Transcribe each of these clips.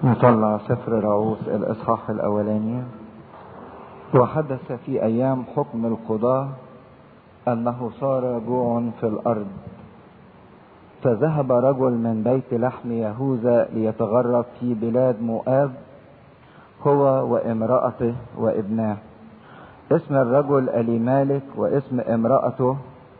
نطلع سفر رعوس الإصحاح الأولاني وحدث في أيام حكم القضاة أنه صار جوع في الأرض فذهب رجل من بيت لحم يهوذا ليتغرب في بلاد مؤاب هو وامرأته وابناه اسم الرجل ألي مالك واسم امرأته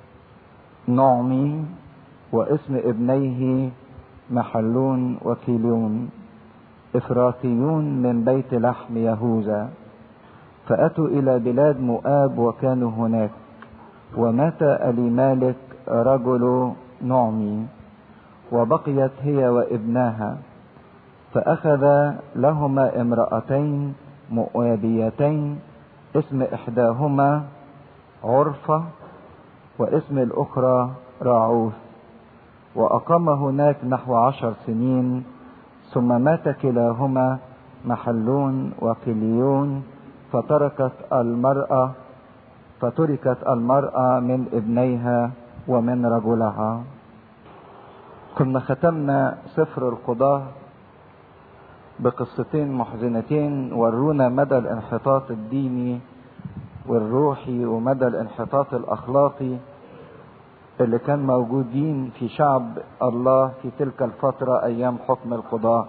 نعمي واسم ابنيه محلون وكيلون إفراطيون من بيت لحم يهوذا فأتوا إلى بلاد مؤاب وكانوا هناك ومات ألي مالك رجل نعمي وبقيت هي وابناها فأخذ لهما امرأتين مؤابيتين اسم إحداهما عرفة واسم الأخرى راعوث وأقام هناك نحو عشر سنين ثم مات كلاهما محلون وقليون فتركت المرأة فتركت المرأة من ابنيها ومن رجلها كنا ختمنا سفر القضاة بقصتين محزنتين ورونا مدى الانحطاط الديني والروحي ومدى الانحطاط الاخلاقي اللي كان موجودين في شعب الله في تلك الفترة ايام حكم القضاة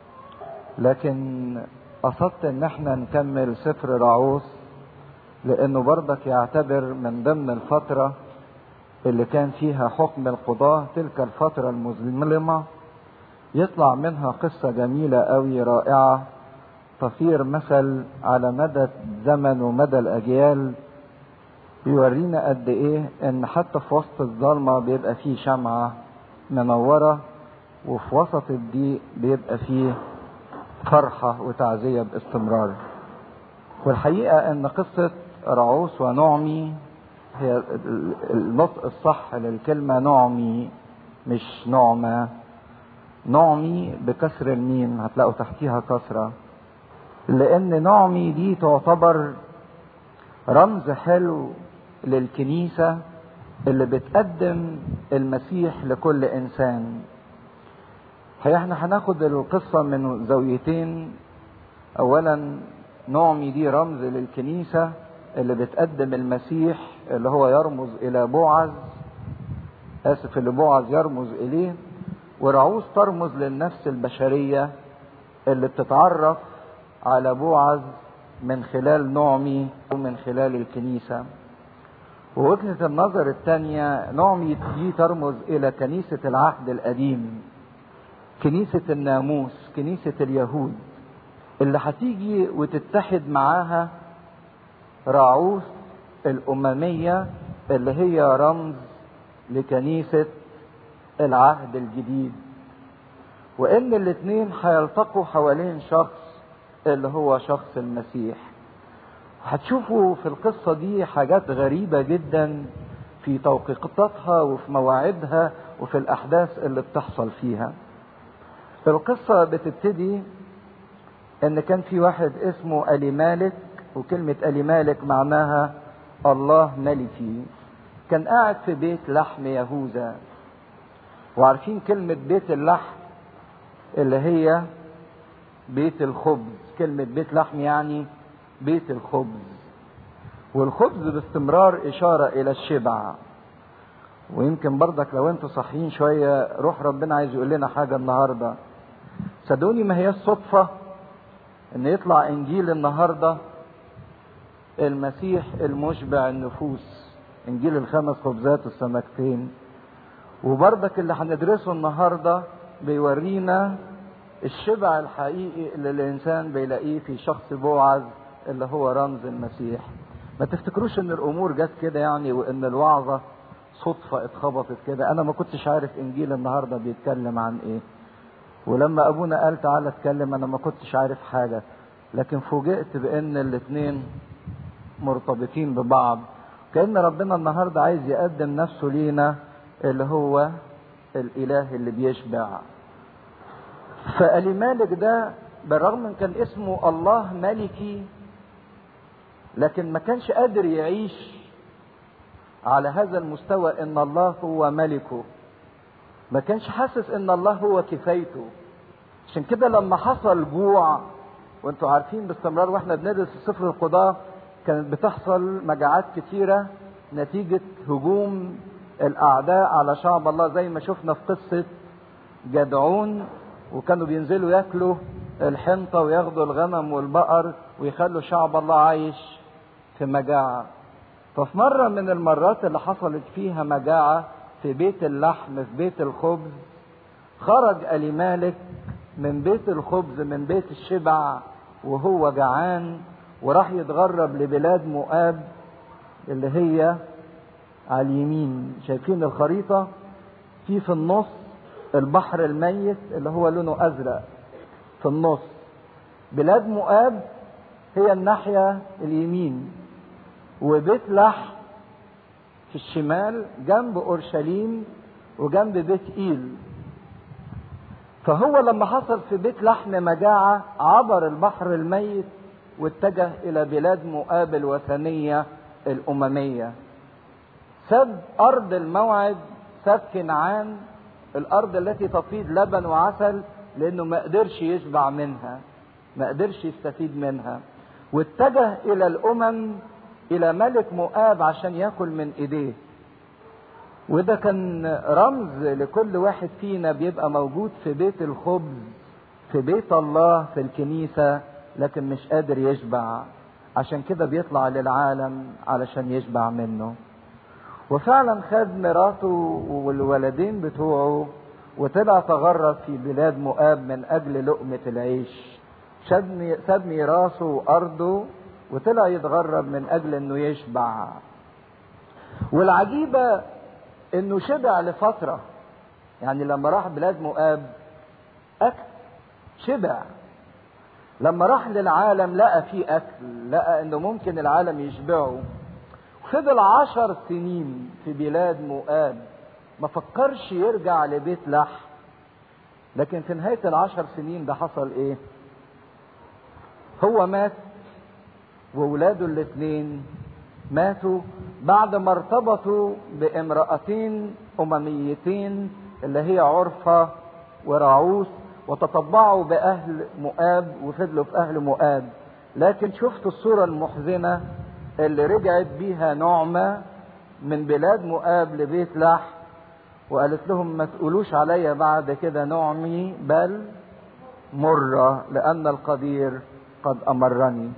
لكن قصدت ان احنا نكمل سفر رعوس لانه برضك يعتبر من ضمن الفترة اللي كان فيها حكم القضاة تلك الفترة المظلمة يطلع منها قصة جميلة أوي رائعة تصير مثل على مدى الزمن ومدى الأجيال بيورينا قد إيه إن حتى في وسط الظلمة بيبقى فيه شمعة منورة وفي وسط الضيق بيبقى فيه فرحة وتعزية باستمرار والحقيقة إن قصة رعوس ونعمي هي النطق الصح للكلمة نعمي مش نعمة نعمي بكسر الميم هتلاقوا تحتيها كسرة لأن نعمي دي تعتبر رمز حلو للكنيسة اللي بتقدم المسيح لكل إنسان هي احنا هناخد القصة من زاويتين أولا نعمي دي رمز للكنيسة اللي بتقدم المسيح اللي هو يرمز إلى بوعز آسف اللي بوعز يرمز إليه ورعوز ترمز للنفس البشرية اللي بتتعرف على بوعز من خلال نعمي ومن خلال الكنيسة ووجهة النظر الثانية نعمي دي ترمز إلى كنيسة العهد القديم كنيسة الناموس كنيسة اليهود اللي هتيجي وتتحد معاها راعوث الأممية اللي هي رمز لكنيسة العهد الجديد وان الاتنين هيلتقوا حوالين شخص اللي هو شخص المسيح هتشوفوا في القصة دي حاجات غريبة جدا في توقيتاتها وفي مواعيدها وفي الأحداث اللي بتحصل فيها القصة بتبتدي إن كان في واحد اسمه ألي مالك وكلمة ألي مالك معناها الله ملكي كان قاعد في بيت لحم يهوذا وعارفين كلمة بيت اللحم اللي هي بيت الخبز كلمة بيت لحم يعني بيت الخبز والخبز باستمرار إشارة إلى الشبع ويمكن برضك لو انتوا صحيين شوية روح ربنا عايز يقول لنا حاجة النهاردة صدقوني ما هي الصدفة ان يطلع انجيل النهاردة المسيح المشبع النفوس انجيل الخمس خبزات والسمكتين وبرضك اللي هندرسه النهارده بيورينا الشبع الحقيقي اللي الانسان بيلاقيه في شخص بوعز اللي هو رمز المسيح ما تفتكروش ان الامور جت كده يعني وان الوعظه صدفه اتخبطت كده انا ما كنتش عارف انجيل النهارده بيتكلم عن ايه ولما ابونا قال تعالى اتكلم انا ما كنتش عارف حاجه لكن فوجئت بان الاتنين مرتبطين ببعض كان ربنا النهارده عايز يقدم نفسه لينا اللي هو الاله اللي بيشبع فالي مالك ده بالرغم من كان اسمه الله ملكي لكن ما كانش قادر يعيش على هذا المستوى ان الله هو ملكه ما كانش حاسس ان الله هو كفايته عشان كده لما حصل جوع وانتوا عارفين باستمرار واحنا بندرس في سفر القضاة كانت بتحصل مجاعات كتيرة نتيجة هجوم الأعداء على شعب الله زي ما شفنا في قصة جدعون وكانوا بينزلوا ياكلوا الحنطة وياخدوا الغنم والبقر ويخلوا شعب الله عايش في مجاعة ففي مرة من المرات اللي حصلت فيها مجاعة في بيت اللحم في بيت الخبز خرج ألي مالك من بيت الخبز من بيت الشبع وهو جعان وراح يتغرب لبلاد مؤاب اللي هي على اليمين شايفين الخريطة في في النص البحر الميت اللي هو لونه أزرق في النص بلاد مؤاب هي الناحية اليمين وبيت لحم في الشمال جنب أورشليم وجنب بيت إيل فهو لما حصل في بيت لحم مجاعة عبر البحر الميت واتجه إلى بلاد مؤاب الوثنية الأممية ساب أرض الموعد ساب كنعان الأرض التي تفيض لبن وعسل لأنه ما قدرش يشبع منها ما قدرش يستفيد منها واتجه إلى الأمم إلى ملك مؤاب عشان ياكل من إيديه وده كان رمز لكل واحد فينا بيبقى موجود في بيت الخبز في بيت الله في الكنيسة لكن مش قادر يشبع عشان كده بيطلع للعالم علشان يشبع منه وفعلا خد مراته والولدين بتوعه وطلع تغرب في بلاد مؤاب من اجل لقمة العيش ساب ميراثه وارضه وطلع يتغرب من اجل انه يشبع والعجيبة انه شبع لفترة يعني لما راح بلاد مؤاب اكل شبع لما راح للعالم لقى فيه اكل لقى انه ممكن العالم يشبعه فضل عشر سنين في بلاد مؤاب ما فكرش يرجع لبيت لحم لكن في نهاية العشر سنين ده حصل ايه هو مات وولاده الاثنين ماتوا بعد ما ارتبطوا بامرأتين أمميتين اللي هي عرفة وراعوس وتطبعوا بأهل مؤاب وفضلوا في أهل مؤاب لكن شفتوا الصورة المحزنة اللي رجعت بيها نعمة من بلاد مؤاب لبيت لح وقالت لهم ما تقولوش عليا بعد كده نعمي بل مرة لأن القدير قد أمرني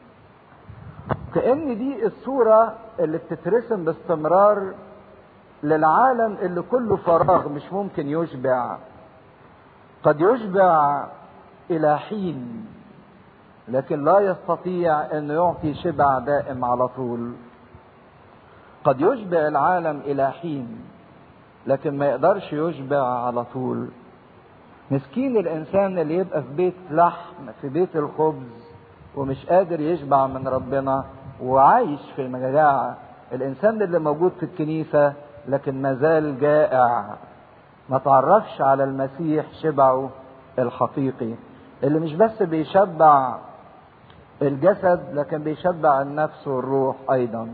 كأن دي الصورة اللي بتترسم باستمرار للعالم اللي كله فراغ مش ممكن يشبع قد يشبع إلى حين لكن لا يستطيع أن يعطي شبع دائم على طول قد يشبع العالم إلى حين لكن ما يقدرش يشبع على طول مسكين الإنسان اللي يبقى في بيت لحم في بيت الخبز ومش قادر يشبع من ربنا وعايش في المجاعة الإنسان اللي موجود في الكنيسة لكن مازال جائع ما تعرفش على المسيح شبعه الحقيقي اللي مش بس بيشبع الجسد لكن بيشبع النفس والروح ايضا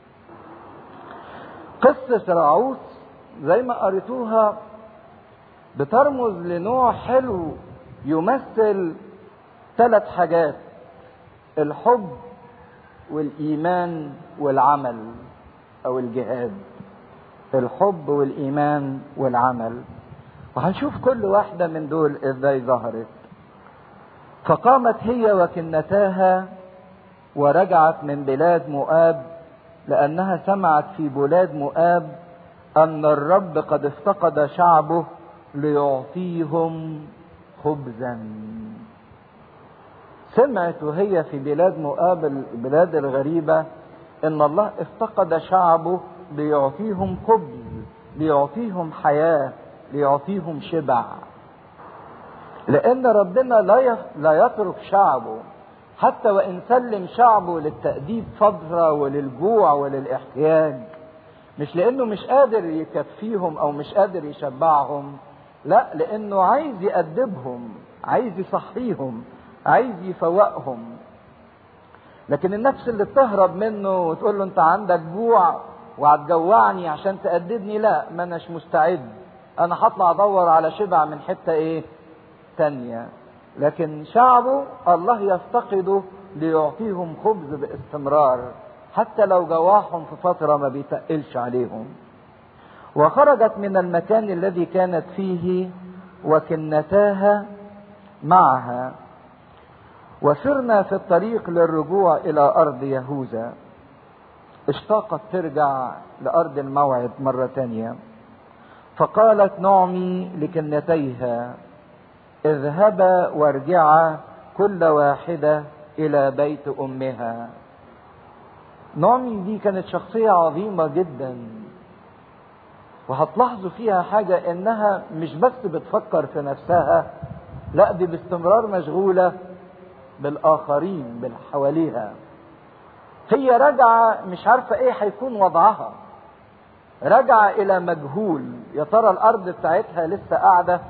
قصة راعوس زي ما قريتوها بترمز لنوع حلو يمثل ثلاث حاجات الحب والايمان والعمل او الجهاد الحب والايمان والعمل وهنشوف كل واحده من دول ازاي ظهرت فقامت هي وكنتاها ورجعت من بلاد مؤاب لانها سمعت في بلاد مؤاب ان الرب قد افتقد شعبه ليعطيهم خبزا سمعت وهي في بلاد مؤاب البلاد الغريبه ان الله افتقد شعبه ليعطيهم خبز ليعطيهم حياه ليعطيهم شبع لان ربنا لا لا يترك شعبه حتى وان سلم شعبه للتاديب فتره وللجوع وللاحتياج مش لانه مش قادر يكفيهم او مش قادر يشبعهم لا لانه عايز يأدبهم عايز يصحيهم عايز يفوقهم لكن النفس اللي بتهرب منه وتقول له انت عندك جوع وهتجوعني عشان تأدبني لا ما اناش مستعد انا هطلع ادور على شبع من حته ايه تانية لكن شعبه الله يفتقده ليعطيهم خبز باستمرار حتى لو جواهم في فترة ما بيتقلش عليهم وخرجت من المكان الذي كانت فيه وكنتاها معها وسرنا في الطريق للرجوع إلى أرض يهوذا اشتاقت ترجع لأرض الموعد مرة تانية فقالت نعمي لكنتيها اذهبا وارجعا كل واحدة إلى بيت أمها نعمي دي كانت شخصية عظيمة جدا وهتلاحظوا فيها حاجة انها مش بس بتفكر في نفسها لا دي باستمرار مشغولة بالاخرين باللي حواليها هي راجعة مش عارفة ايه هيكون وضعها راجعة الى مجهول يا ترى الارض بتاعتها لسه قاعدة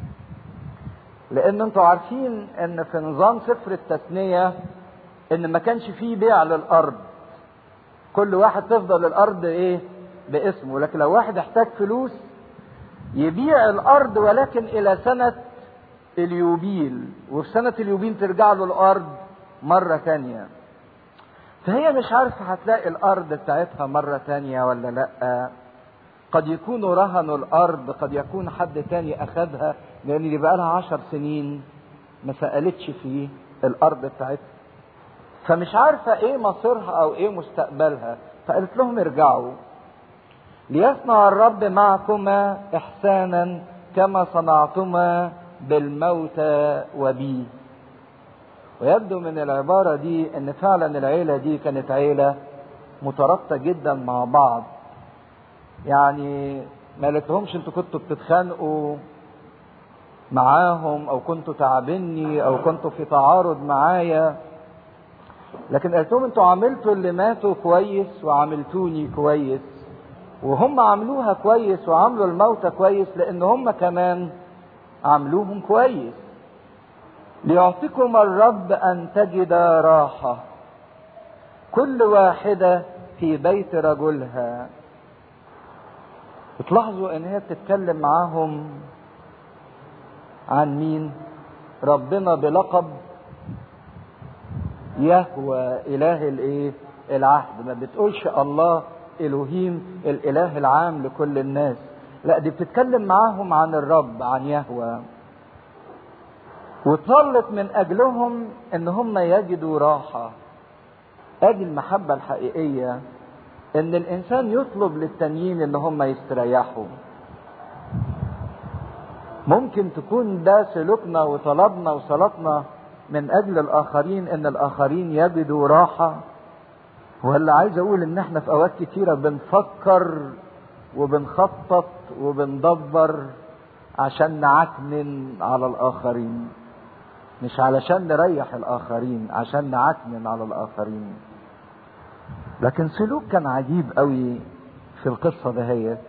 لان انتوا عارفين ان في نظام سفر التثنية ان ما كانش فيه بيع للارض كل واحد تفضل الارض ايه باسمه لكن لو واحد احتاج فلوس يبيع الارض ولكن الى سنة اليوبيل وفي سنة اليوبيل ترجع له الارض مرة تانية فهي مش عارفة هتلاقي الارض بتاعتها مرة تانية ولا لا قد يكونوا رهنوا الارض قد يكون حد تاني اخذها لان دي بقى لها عشر سنين ما سألتش في الارض بتاعتها فمش عارفة ايه مصيرها او ايه مستقبلها فقالت لهم ارجعوا ليصنع الرب معكما احسانا كما صنعتما بالموتى وبي ويبدو من العبارة دي ان فعلا العيلة دي كانت عيلة مترابطة جدا مع بعض يعني ما قالتهمش انتوا كنتوا بتتخانقوا معاهم او كنتوا تعبني او كنتوا في تعارض معايا لكن قالت لهم انتوا عملتوا اللي ماتوا كويس وعملتوني كويس وهم عملوها كويس وعملوا الموتى كويس لان هم كمان عملوهم كويس ليعطيكم الرب ان تجد راحه كل واحده في بيت رجلها تلاحظوا ان هي بتتكلم معاهم عن مين ربنا بلقب يهوى اله الايه العهد ما بتقولش الله الوهيم الاله العام لكل الناس لا دي بتتكلم معاهم عن الرب عن يهوى وطلت من اجلهم ان هم يجدوا راحه ادي المحبه الحقيقيه ان الانسان يطلب للتانيين ان هم يستريحوا ممكن تكون ده سلوكنا وطلبنا وصلاتنا من اجل الاخرين ان الاخرين يجدوا راحه ولا عايز اقول ان احنا في اوقات كتيره بنفكر وبنخطط وبندبر عشان نعكنن على الاخرين مش علشان نريح الاخرين عشان نعكنن على الاخرين لكن سلوك كان عجيب قوي في القصة دهيت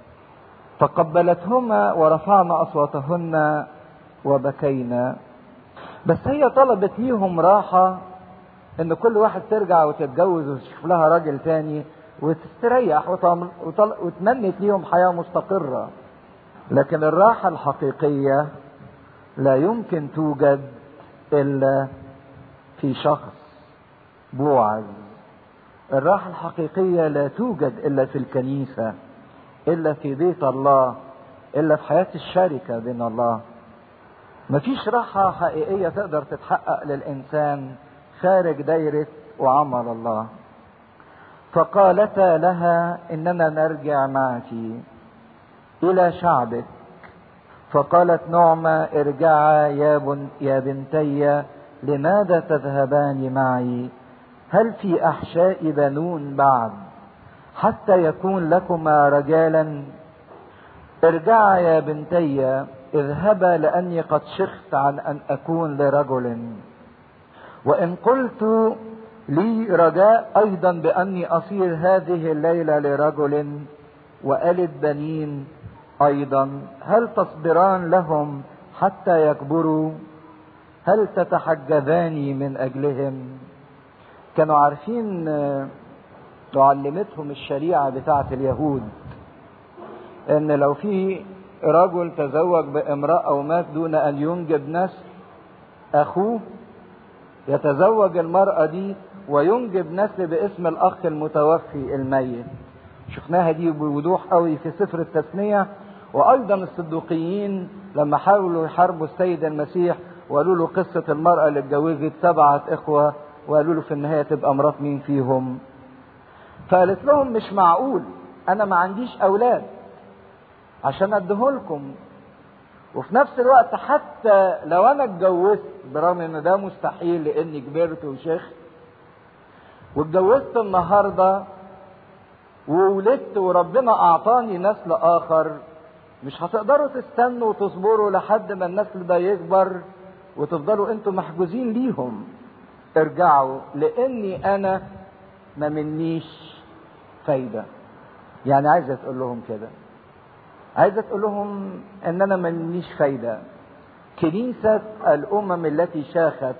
تقبلتهما ورفعنا أصواتهن وبكينا بس هي طلبت ليهم راحة إن كل واحد ترجع وتتجوز وتشوف لها راجل تاني وتستريح وتمنت ليهم حياة مستقرة لكن الراحة الحقيقية لا يمكن توجد إلا في شخص بوعز الراحة الحقيقية لا توجد إلا في الكنيسة إلا في بيت الله إلا في حياة الشركة بين الله مفيش راحة حقيقية تقدر تتحقق للإنسان خارج دايرة وعمل الله فقالتا لها إننا نرجع معك إلى شعبك فقالت نعمة ارجعا يا, بن يا بنتي لماذا تذهبان معي هل في احشاء بنون بعد حتى يكون لكما رجالا ارجعا يا بنتي اذهبا لاني قد شخت عن ان اكون لرجل وان قلت لي رجاء ايضا باني اصير هذه الليله لرجل والد بنين ايضا هل تصبران لهم حتى يكبروا هل تتحجبان من اجلهم كانوا عارفين تعلمتهم الشريعة بتاعة اليهود ان لو في رجل تزوج بامرأة ومات دون أن ينجب نسل أخوه يتزوج المرأة دي وينجب نسل باسم الأخ المتوفي الميت شفناها دي بوضوح قوي في سفر التثنية وأيضا الصدوقيين لما حاولوا يحاربوا السيد المسيح وقالوا له قصة المرأة اللي اتجوزت سبعة إخوة وقالوا له في النهاية تبقى مرات مين فيهم فقالت لهم مش معقول أنا ما عنديش أولاد عشان أديهولكم وفي نفس الوقت حتى لو أنا اتجوزت برغم إن ده مستحيل لإني كبرت وشيخت واتجوزت النهارده وولدت وربنا اعطاني نسل اخر مش هتقدروا تستنوا وتصبروا لحد ما النسل ده يكبر وتفضلوا انتوا محجوزين ليهم ارجعوا لاني انا ما منيش فايدة يعني عايزة تقول لهم كده عايزة تقول لهم ان انا ما منيش فايدة كنيسة الامم التي شاخت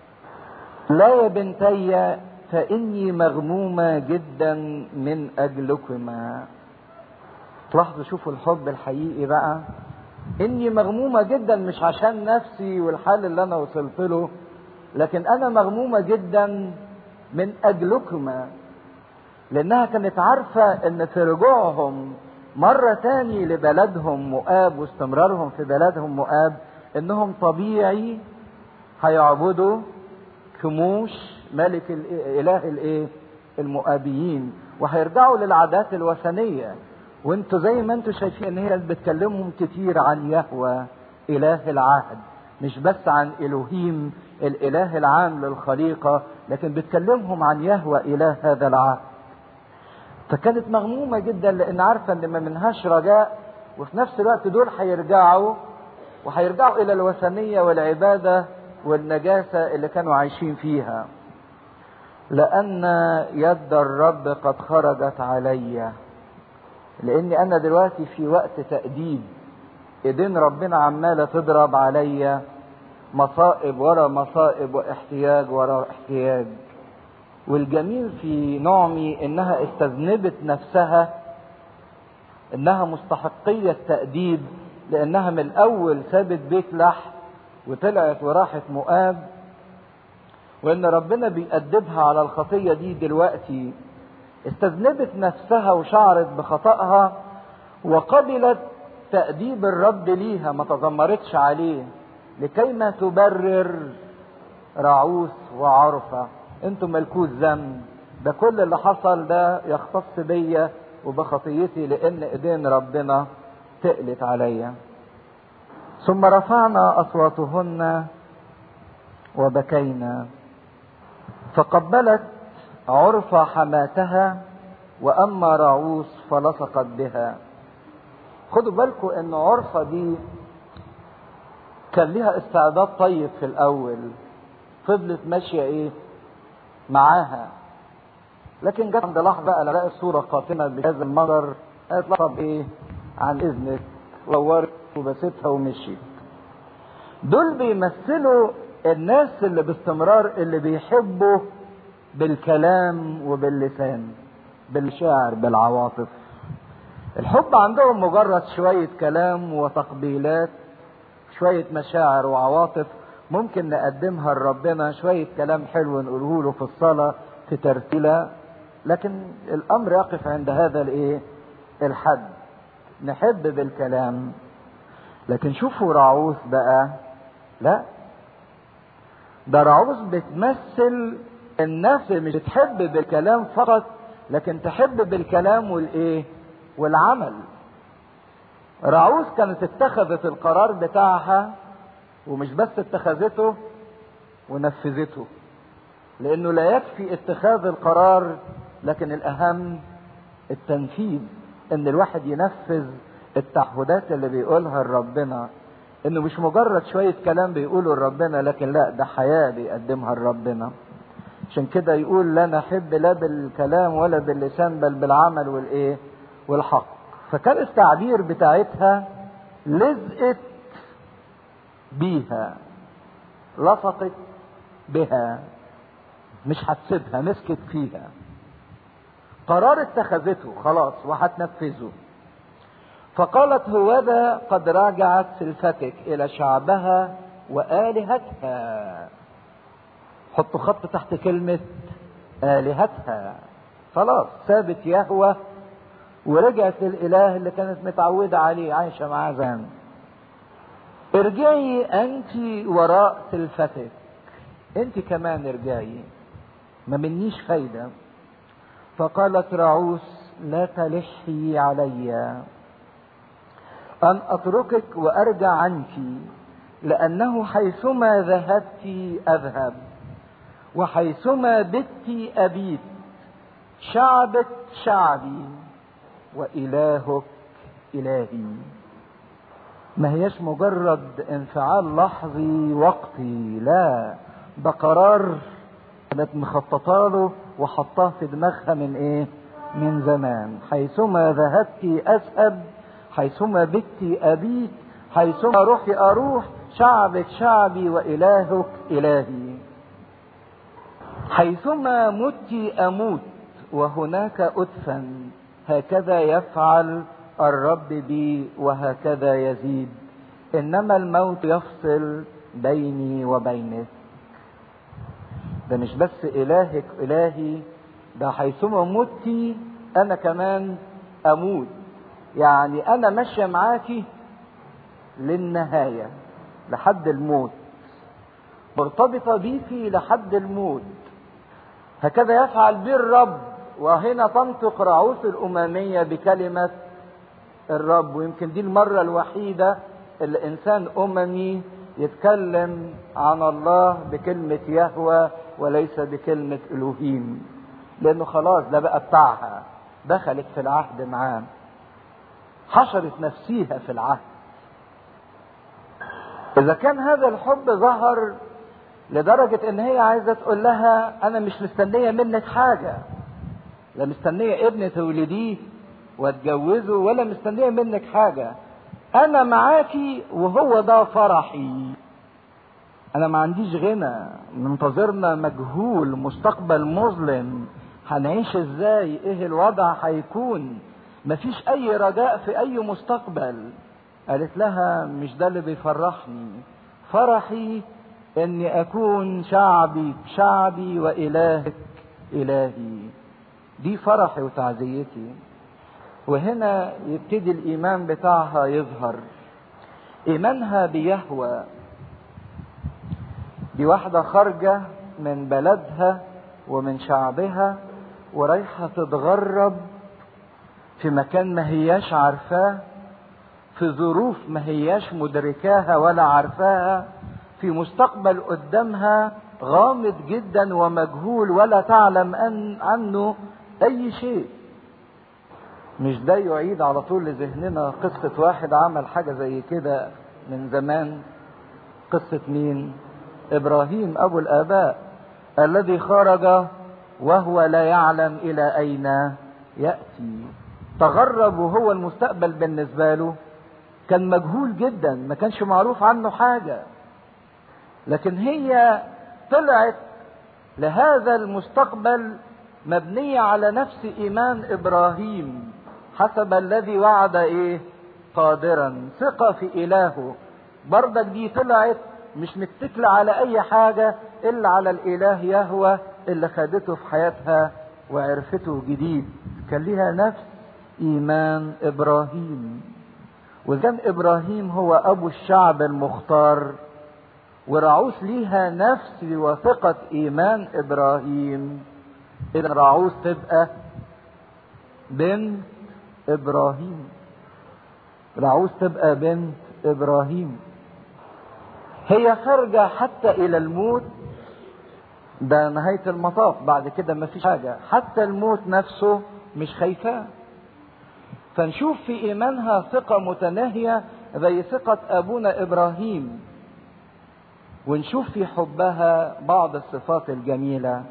لا يا بنتي فإني مغمومة جدا من أجلكما تلاحظوا شوفوا الحب الحقيقي بقى إني مغمومة جدا مش عشان نفسي والحال اللي أنا وصلت له لكن أنا مغمومة جدا من أجلكما لأنها كانت عارفة إن في رجوعهم مرة تاني لبلدهم مؤاب واستمرارهم في بلدهم مؤاب إنهم طبيعي هيعبدوا كموش ملك اله الايه المؤابيين وهيرجعوا للعادات الوثنيه وانتوا زي ما انتوا شايفين ان هي بتكلمهم كتير عن يهوى اله العهد مش بس عن الوهيم الاله العام للخليقه لكن بتكلمهم عن يهوى اله هذا العهد فكانت مغمومه جدا لان عارفه ان ما منهاش رجاء وفي نفس الوقت دول هيرجعوا وهيرجعوا الى الوثنيه والعباده والنجاسه اللي كانوا عايشين فيها لأن يد الرب قد خرجت علي لأني أنا دلوقتي في وقت تأديب إيدين ربنا عمالة تضرب عليا مصائب ورا مصائب واحتياج ورا احتياج والجميل في نعمي إنها استذنبت نفسها إنها مستحقية تأديب لأنها من الأول سابت بيت لحم وطلعت وراحت مؤاب وان ربنا بيأدبها على الخطية دي دلوقتي استذنبت نفسها وشعرت بخطأها وقبلت تأديب الرب ليها ما تذمرتش عليه لكي ما تبرر رعوس وعرفة انتوا ملكوش ذنب ده كل اللي حصل ده يختص بيا وبخطيتي لان ايدين ربنا تقلت عليا ثم رفعنا اصواتهن وبكينا فقبلت عرفة حماتها وأما رعوس فلصقت بها خدوا بالكم ان عرفة دي كان ليها استعداد طيب في الأول فضلت ماشية إيه معاها لكن جت عند لحظة أنا لقيت صورة قاتمة بهذا المنظر قالت لها طب إيه عن إذنك ورت وبسيتها ومشيت دول بيمثلوا الناس اللي باستمرار اللي بيحبوا بالكلام وباللسان بالشعر بالعواطف الحب عندهم مجرد شوية كلام وتقبيلات شوية مشاعر وعواطف ممكن نقدمها لربنا شوية كلام حلو نقوله له في الصلاة في ترتيلة لكن الأمر يقف عند هذا الإيه؟ الحد نحب بالكلام لكن شوفوا رعوث بقى لا ده رعوث بتمثل النفس مش بتحب بالكلام فقط لكن تحب بالكلام والايه والعمل رعوث كانت اتخذت القرار بتاعها ومش بس اتخذته ونفذته لانه لا يكفي اتخاذ القرار لكن الاهم التنفيذ ان الواحد ينفذ التعهدات اللي بيقولها لربنا انه مش مجرد شوية كلام بيقوله لربنا لكن لا ده حياة بيقدمها لربنا عشان كده يقول لا نحب لا بالكلام ولا باللسان بل بالعمل والايه والحق فكان التعبير بتاعتها لزقت بيها لصقت بها مش هتسيبها مسكت فيها قرار اتخذته خلاص وهتنفذه فقالت هوذا قد راجعت سلفتك الى شعبها والهتها حطوا خط تحت كلمه الهتها خلاص سابت يهوى ورجعت للاله اللي كانت متعوده عليه عايشه معاه زمان ارجعي انت وراء سلفتك انت كمان ارجعي ما منيش فايده فقالت رعوس لا تلحي علي ان اتركك وارجع عنك لانه حيثما ذهبت اذهب وحيثما بت ابيت شعبك شعبي والهك الهي ما هيش مجرد انفعال لحظي وقتي لا ده قرار كانت مخططه له وحطاه في دماغها من ايه من زمان حيثما ذهبت اذهب حيثما بت ابيت حيثما روحي اروح شعبك شعبي والهك الهي حيثما مت اموت وهناك ادفن هكذا يفعل الرب بي وهكذا يزيد انما الموت يفصل بيني وبينك ده مش بس الهك الهي ده حيثما مت انا كمان اموت يعني انا ماشيه معاكي للنهايه لحد الموت مرتبطه بيكي لحد الموت هكذا يفعل بي الرب وهنا تنطق رعوس الامميه بكلمه الرب ويمكن دي المره الوحيده اللي انسان اممي يتكلم عن الله بكلمه يهوى وليس بكلمه الوهيم لانه خلاص ده بقى بتاعها دخلت في العهد معاه حشرت نفسيها في العهد اذا كان هذا الحب ظهر لدرجة ان هي عايزة تقول لها انا مش مستنية منك حاجة لا مستنية ابن تولديه واتجوزه ولا مستنية منك حاجة انا معاكي وهو ده فرحي انا ما عنديش غنى منتظرنا مجهول مستقبل مظلم هنعيش ازاي ايه الوضع هيكون مفيش اي رجاء في اي مستقبل قالت لها مش ده اللي بيفرحني فرحي اني اكون شعبي شعبي والهك الهي دي فرحي وتعزيتي وهنا يبتدي الايمان بتاعها يظهر ايمانها بيهوى دي واحده خارجه من بلدها ومن شعبها ورايحه تتغرب في مكان ما هياش عارفاه في ظروف ما هياش مدركاها ولا عارفاها في مستقبل قدامها غامض جدا ومجهول ولا تعلم أن عنه أي شيء مش ده يعيد على طول لذهننا قصة واحد عمل حاجة زي كده من زمان قصة مين إبراهيم أبو الآباء الذي خرج وهو لا يعلم إلى أين يأتي تغرب وهو المستقبل بالنسبة له كان مجهول جدا ما كانش معروف عنه حاجة لكن هي طلعت لهذا المستقبل مبنية على نفس إيمان إبراهيم حسب الذي وعد إيه قادرا ثقة في إلهه برضك دي طلعت مش متكلة على أي حاجة إلا على الإله يهوى اللي خدته في حياتها وعرفته جديد كان ليها نفس إيمان إبراهيم وكان إبراهيم هو أبو الشعب المختار ورعوس ليها نفس وثقة إيمان إبراهيم إذا رعوس تبقى بنت إبراهيم رعوس تبقى بنت إبراهيم هي خارجة حتى إلى الموت ده نهاية المطاف بعد كده مفيش حاجة حتى الموت نفسه مش خايفاه فنشوف في إيمانها ثقة متناهية زي ثقة أبونا إبراهيم ونشوف في حبها بعض الصفات الجميلة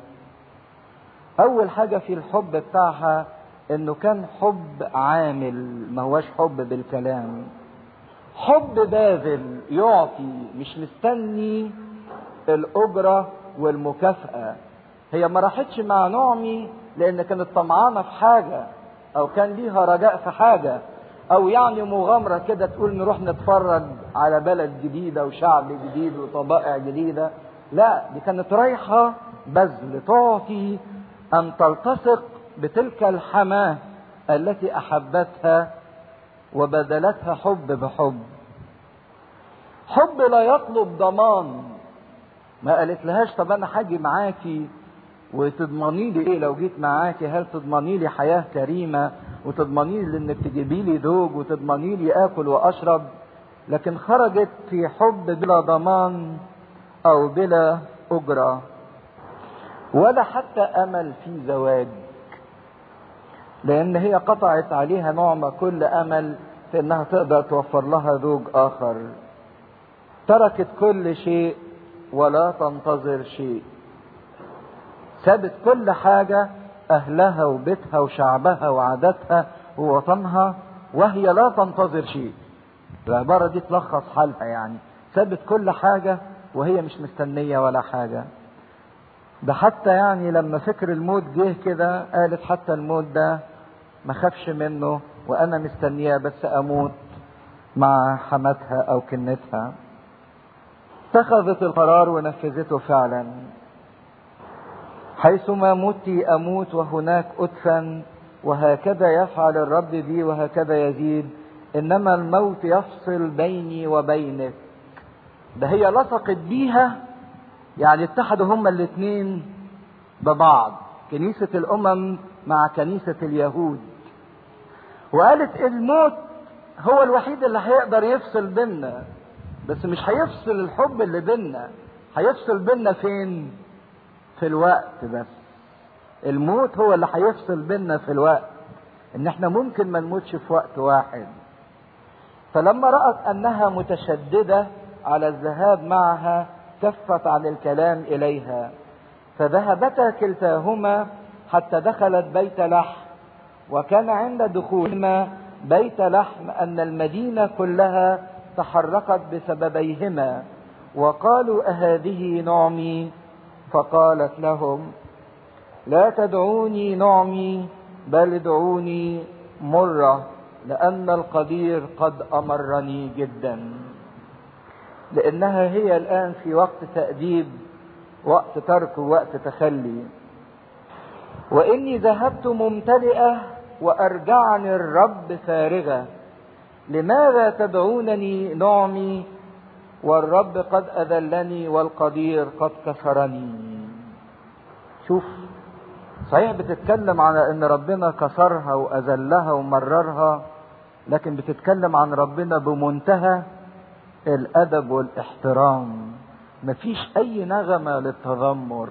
أول حاجة في الحب بتاعها إنه كان حب عامل ما هوش حب بالكلام حب باذل يعطي مش مستني الأجرة والمكافأة هي ما راحتش مع نعمي لأن كانت طمعانة في حاجة أو كان ليها رجاء في حاجة او يعني مغامرة كده تقول نروح نتفرج على بلد جديدة وشعب جديد وطبائع جديدة لا دي كانت رايحة بذل تعطي ان تلتصق بتلك الحماة التي احبتها وبدلتها حب بحب حب لا يطلب ضمان ما قالت لهاش طب انا هاجي معاكي وتضمني لي ايه لو جيت معاكي هل تضمني لي حياه كريمه وتضمني لي انك تجيبي لي زوج وتضمني لي اكل واشرب لكن خرجت في حب بلا ضمان او بلا اجره ولا حتى امل في زواج لان هي قطعت عليها نعمه كل امل في انها تقدر توفر لها زوج اخر تركت كل شيء ولا تنتظر شيء سابت كل حاجة أهلها وبيتها وشعبها وعاداتها ووطنها وهي لا تنتظر شيء العبارة دي تلخص حالها يعني سابت كل حاجة وهي مش مستنية ولا حاجة ده حتى يعني لما فكر الموت جه كده قالت حتى الموت ده ما خافش منه وانا مستنياه بس اموت مع حماتها او كنتها اتخذت القرار ونفذته فعلا حيثما مت اموت وهناك ادفن وهكذا يفعل الرب بي وهكذا يزيد انما الموت يفصل بيني وبينك ده هي لصقت بيها يعني اتحدوا هما الاثنين ببعض كنيسة الأمم مع كنيسة اليهود وقالت الموت هو الوحيد اللي هيقدر يفصل بينا بس مش هيفصل الحب اللي بينا هيفصل بينا فين في الوقت بس الموت هو اللي هيفصل بينا في الوقت ان احنا ممكن ما نموتش في وقت واحد فلما رأت انها متشددة على الذهاب معها كفت عن الكلام اليها فذهبتا كلتاهما حتى دخلت بيت لحم وكان عند دخولهما بيت لحم ان المدينه كلها تحركت بسببيهما وقالوا اهذه نعمي فقالت لهم لا تدعوني نعمي بل ادعوني مره لان القدير قد امرني جدا لانها هي الان في وقت تاديب وقت ترك ووقت تخلي واني ذهبت ممتلئه وارجعني الرب فارغه لماذا تدعونني نعمي والرب قد اذلني والقدير قد كسرني شوف صحيح بتتكلم عن ان ربنا كسرها واذلها ومررها لكن بتتكلم عن ربنا بمنتهى الادب والاحترام مفيش اي نغمه للتذمر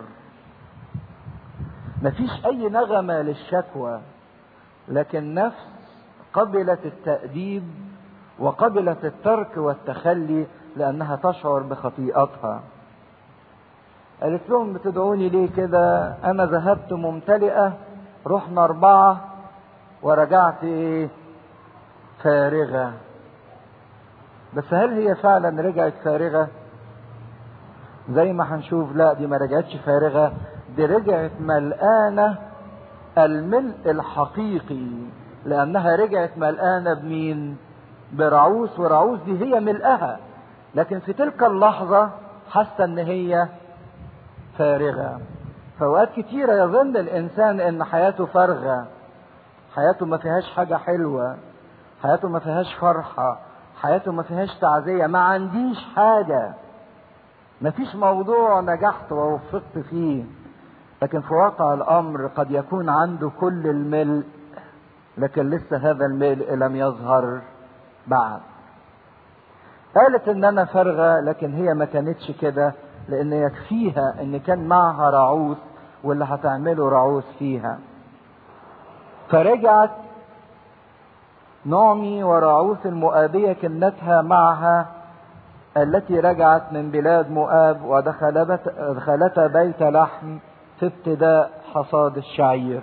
مفيش اي نغمه للشكوى لكن نفس قبلت التاديب وقبلت الترك والتخلي لانها تشعر بخطيئتها قالت لهم بتدعوني ليه كده انا ذهبت ممتلئه رحنا اربعه ورجعت ايه فارغه بس هل هي فعلا رجعت فارغه زي ما هنشوف لا دي ما رجعتش فارغه دي رجعت ملقانه الملء الحقيقي لانها رجعت ملقانه بمين برعوس ورعوس دي هي ملئها لكن في تلك اللحظه حاسه ان هي فارغه فاوقات كتيره يظن الانسان ان حياته فارغه حياته ما فيهاش حاجه حلوه حياته ما فيهاش فرحه حياته ما فيهاش تعزيه ما عنديش حاجه ما فيش موضوع نجحت ووفقت فيه لكن في واقع الامر قد يكون عنده كل الملء لكن لسه هذا الملء لم يظهر بعد قالت ان انا فارغه لكن هي ما كانتش كده لان يكفيها ان كان معها رعوس واللي هتعمله رعوس فيها فرجعت نعمي ورعوس المؤابية كنتها معها التي رجعت من بلاد مؤاب ودخلتا بيت لحم في ابتداء حصاد الشعير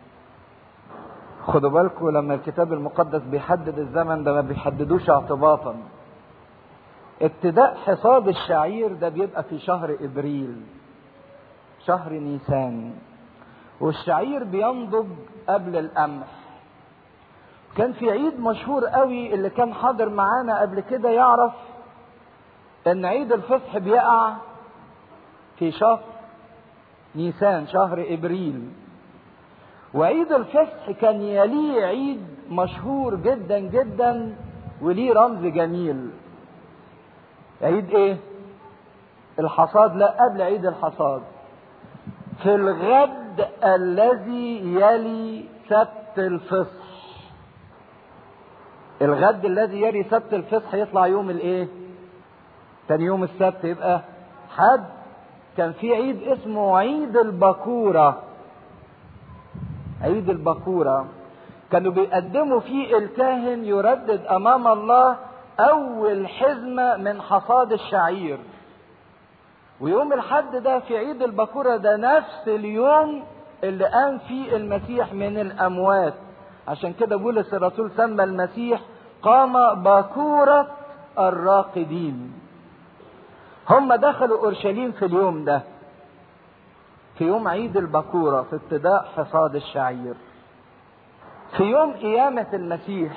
خدوا بالكم لما الكتاب المقدس بيحدد الزمن ده ما بيحددوش اعتباطا ابتداء حصاد الشعير ده بيبقى في شهر ابريل شهر نيسان والشعير بينضج قبل القمح كان في عيد مشهور قوي اللي كان حاضر معانا قبل كده يعرف ان عيد الفصح بيقع في شهر نيسان شهر ابريل وعيد الفصح كان يليه عيد مشهور جدا جدا وليه رمز جميل عيد ايه الحصاد لا قبل عيد الحصاد في الغد الذي يلي سبت الفصح الغد الذي يلي سبت الفصح يطلع يوم الايه تاني يوم السبت يبقى حد كان في عيد اسمه عيد البكورة عيد البكورة كانوا بيقدموا فيه الكاهن يردد امام الله اول حزمة من حصاد الشعير ويوم الحد ده في عيد البكورة ده نفس اليوم اللي قام فيه المسيح من الأموات عشان كده بولس الرسول سمى المسيح قام بكورة الراقدين هم دخلوا أورشليم في اليوم ده في يوم عيد البكورة في ابتداء حصاد الشعير في يوم قيامة المسيح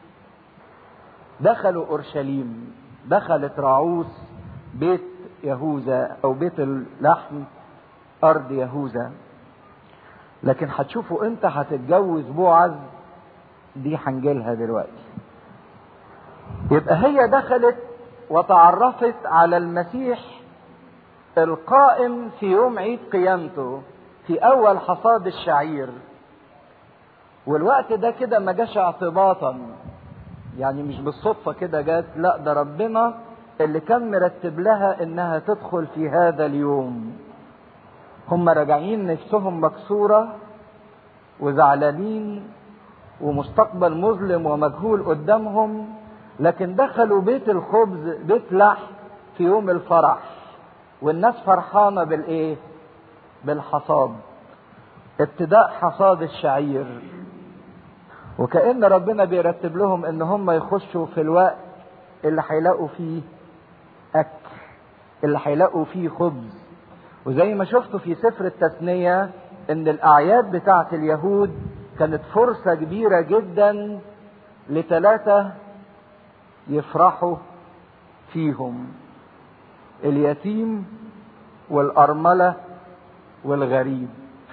دخلوا أورشليم دخلت راعوس بيت يهوذا او بيت اللحم ارض يهوذا لكن هتشوفوا امتى هتتجوز بوعز دي هنجيلها دلوقتي يبقى هي دخلت وتعرفت على المسيح القائم في يوم عيد قيامته في اول حصاد الشعير والوقت ده كده ما جاش اعتباطا يعني مش بالصدفة كده جات لا ده ربنا اللي كان مرتب لها انها تدخل في هذا اليوم هم راجعين نفسهم مكسورة وزعلانين ومستقبل مظلم ومجهول قدامهم لكن دخلوا بيت الخبز بيت لحم في يوم الفرح والناس فرحانة بالايه بالحصاد ابتداء حصاد الشعير وكأن ربنا بيرتب لهم ان هم يخشوا في الوقت اللي هيلاقوا فيه أكل اللي هيلاقوا فيه خبز وزي ما شفتوا في سفر التثنية ان الأعياد بتاعة اليهود كانت فرصة كبيرة جدا لثلاثة يفرحوا فيهم اليتيم والأرملة والغريب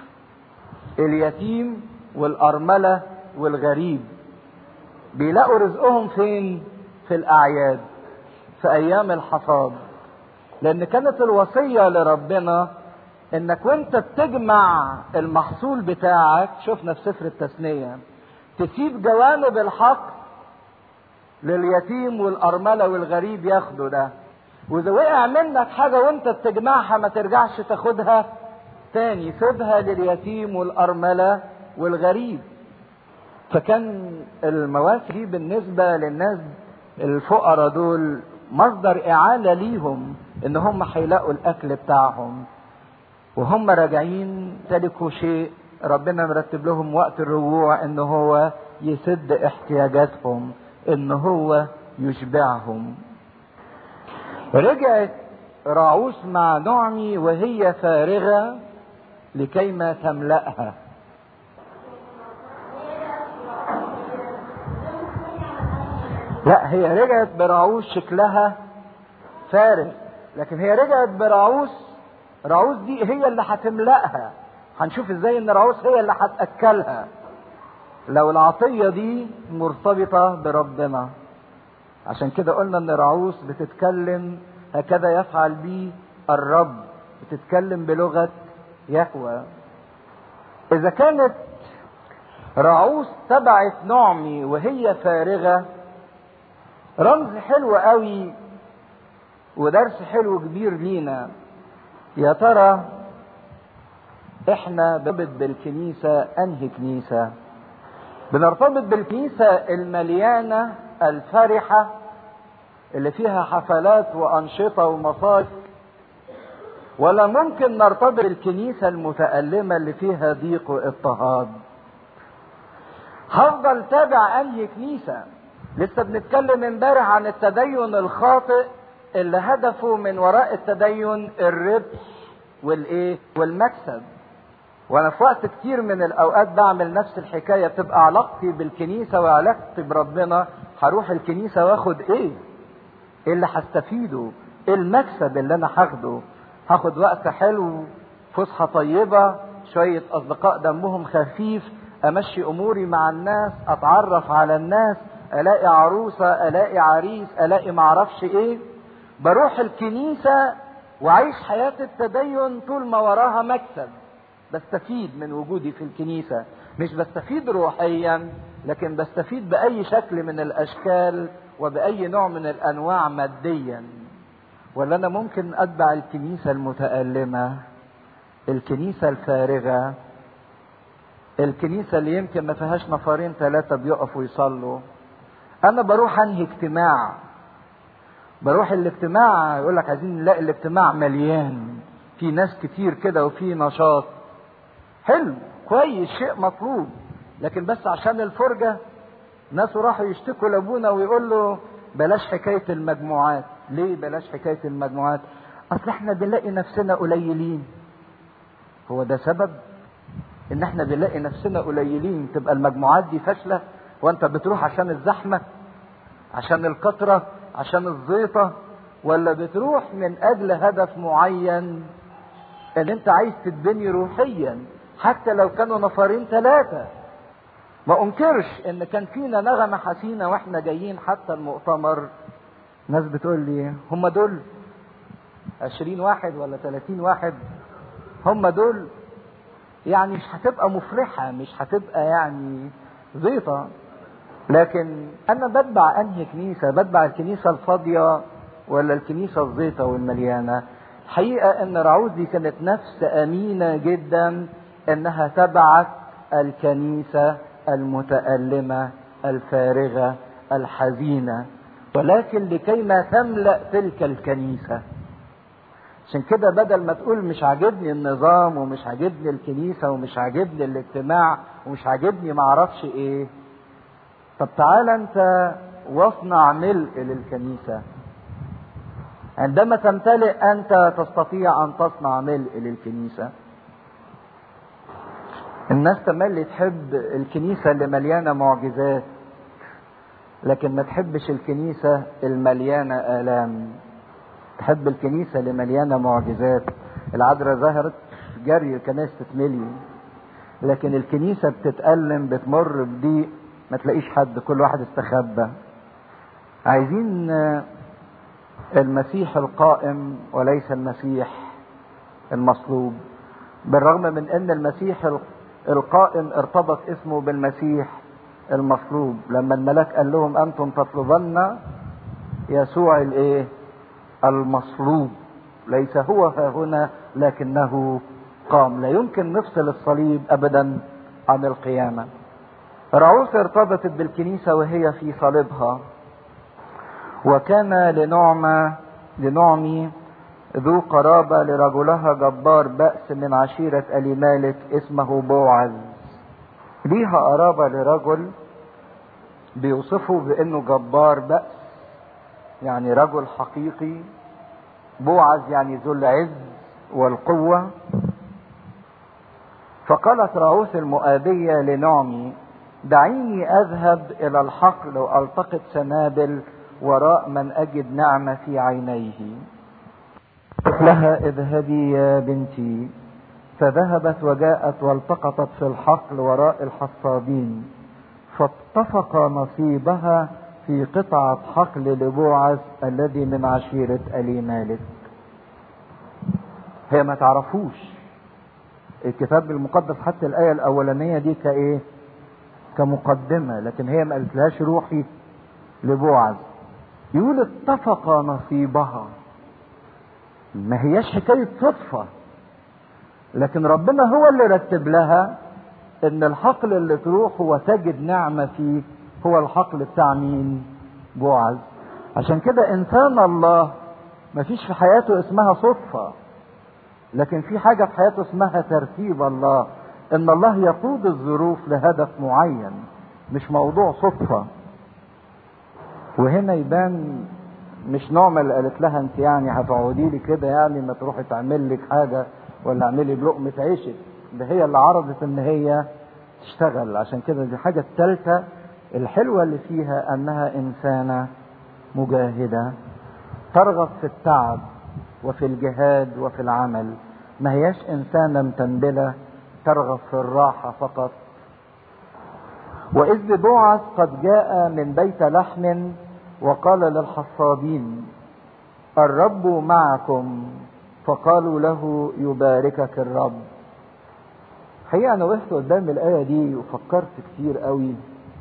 اليتيم والأرملة والغريب بيلاقوا رزقهم فين في الأعياد في ايام الحصاد لان كانت الوصية لربنا انك وانت بتجمع المحصول بتاعك شفنا في سفر التثنية تسيب جوانب الحق لليتيم والارملة والغريب ياخدوا ده واذا وقع منك حاجة وانت بتجمعها ما ترجعش تاخدها تاني سيبها لليتيم والارملة والغريب فكان المواسم دي بالنسبة للناس الفقراء دول مصدر إعانة ليهم إن هم هيلاقوا الأكل بتاعهم وهم راجعين تلكوا شيء ربنا مرتب لهم وقت الرجوع إن هو يسد احتياجاتهم إن هو يشبعهم رجعت راعوس مع نعمي وهي فارغة لكيما تملأها لا هي رجعت براعوس شكلها فارغ لكن هي رجعت براعوس راعوس دي هي اللي هتملأها هنشوف ازاي ان راعوس هي اللي هتأكلها لو العطية دي مرتبطة بربنا عشان كده قلنا ان راعوس بتتكلم هكذا يفعل بي الرب بتتكلم بلغة يهوى اذا كانت راعوس تبعت نعمي وهي فارغة رمز حلو قوي ودرس حلو كبير لينا يا ترى احنا بنرتبط بالكنيسة انهي كنيسة بنرتبط بالكنيسة المليانة الفرحة اللي فيها حفلات وأنشطة ومصايف ولا ممكن نرتبط بالكنيسة المتألمة اللي فيها ضيق واضطهاد هفضل تابع أنهي كنيسة لسه بنتكلم امبارح عن التدين الخاطئ اللي هدفه من وراء التدين الربح والايه والمكسب وانا في وقت كتير من الاوقات بعمل نفس الحكايه بتبقى علاقتي بالكنيسه وعلاقتي بربنا هروح الكنيسه واخد ايه؟ ايه اللي هستفيده؟ ايه المكسب اللي انا هاخده؟ هاخد وقت حلو فسحه طيبه شويه اصدقاء دمهم خفيف امشي اموري مع الناس اتعرف على الناس الاقي عروسه الاقي عريس الاقي معرفش ايه بروح الكنيسه وعيش حياه التدين طول ما وراها مكسب بستفيد من وجودي في الكنيسه مش بستفيد روحيا لكن بستفيد باي شكل من الاشكال وباي نوع من الانواع ماديا ولا انا ممكن اتبع الكنيسه المتالمه الكنيسه الفارغه الكنيسه اللي يمكن ما فيهاش نفرين ثلاثه بيقفوا يصلوا انا بروح انهي اجتماع بروح الاجتماع يقول لك عايزين نلاقي الاجتماع مليان في ناس كتير كده وفي نشاط حلو كويس شيء مطلوب لكن بس عشان الفرجة ناس راحوا يشتكوا لابونا ويقول له بلاش حكاية المجموعات ليه بلاش حكاية المجموعات اصل احنا بنلاقي نفسنا قليلين هو ده سبب ان احنا بنلاقي نفسنا قليلين تبقى المجموعات دي فاشلة وانت بتروح عشان الزحمة عشان الكثرة عشان الزيطة ولا بتروح من اجل هدف معين ان انت عايز تتبني روحيا حتى لو كانوا نفرين ثلاثة ما انكرش ان كان فينا نغمة حسينة واحنا جايين حتى المؤتمر ناس بتقول لي هم دول عشرين واحد ولا ثلاثين واحد هم دول يعني مش هتبقى مفرحة مش هتبقى يعني زيطة لكن انا بتبع انهي كنيسة بتبع الكنيسة الفاضية ولا الكنيسة الزيطة والمليانة حقيقة ان رعوز دي كانت نفس امينة جدا انها تبعت الكنيسة المتألمة الفارغة الحزينة ولكن لكي ما تملأ تلك الكنيسة عشان كده بدل ما تقول مش عاجبني النظام ومش عاجبني الكنيسة ومش عاجبني الاجتماع ومش عاجبني معرفش ايه طب تعالى انت واصنع ملء للكنيسة عندما تمتلئ انت تستطيع ان تصنع ملء للكنيسة الناس تملي تحب الكنيسة اللي مليانة معجزات لكن ما تحبش الكنيسة المليانة آلام تحب الكنيسة اللي مليانة معجزات العذراء ظهرت جري الكنائس تتملي لكن الكنيسة بتتألم بتمر بضيق ما تلاقيش حد كل واحد استخبى عايزين المسيح القائم وليس المسيح المصلوب بالرغم من ان المسيح القائم ارتبط اسمه بالمسيح المصلوب لما الملاك قال لهم انتم تطلبن يسوع الايه المصلوب ليس هو ها هنا لكنه قام لا يمكن نفصل الصليب ابدا عن القيامه رعوس ارتبطت بالكنيسه وهي في صليبها وكان لنعمة لنعمي ذو قرابة لرجلها جبار بأس من عشيرة ألي مالك اسمه بوعز ليها قرابة لرجل بيوصفه بأنه جبار بأس يعني رجل حقيقي بوعز يعني ذو العز والقوة فقالت راعوث المؤابية لنعمي دعيني أذهب إلى الحقل وألتقط سنابل وراء من أجد نعمة في عينيه لها اذهبي يا بنتي فذهبت وجاءت والتقطت في الحقل وراء الحصادين فاتفق نصيبها في قطعة حقل لبوعز الذي من عشيرة ألي مالك هي ما تعرفوش الكتاب المقدس حتى الآية الأولانية دي كإيه كمقدمة لكن هي ما قالتلهاش روحي لبوعز يقول اتفق نصيبها ما هياش حكاية صدفة لكن ربنا هو اللي رتب لها ان الحقل اللي تروح وتجد نعمة فيه هو الحقل بتاع مين بوعز عشان كده انسان الله ما فيش في حياته اسمها صدفة لكن في حاجة في حياته اسمها ترتيب الله ان الله يقود الظروف لهدف معين مش موضوع صدفه وهنا يبان مش نعمة اللي قالت لها انت يعني هتقعدي لي كده يعني ما تروحي تعمل لك حاجة ولا اعملي بلقمة عيشك ده هي اللي عرضت ان هي تشتغل عشان كده دي الحاجة الثالثة الحلوة اللي فيها انها انسانة مجاهدة ترغب في التعب وفي الجهاد وفي العمل ما هياش انسانة متنبلة ترغب في الراحة فقط وإذ بوعز قد جاء من بيت لحم وقال للحصادين الرب معكم فقالوا له يباركك الرب حقيقة أنا وقفت قدام الآية دي وفكرت كتير قوي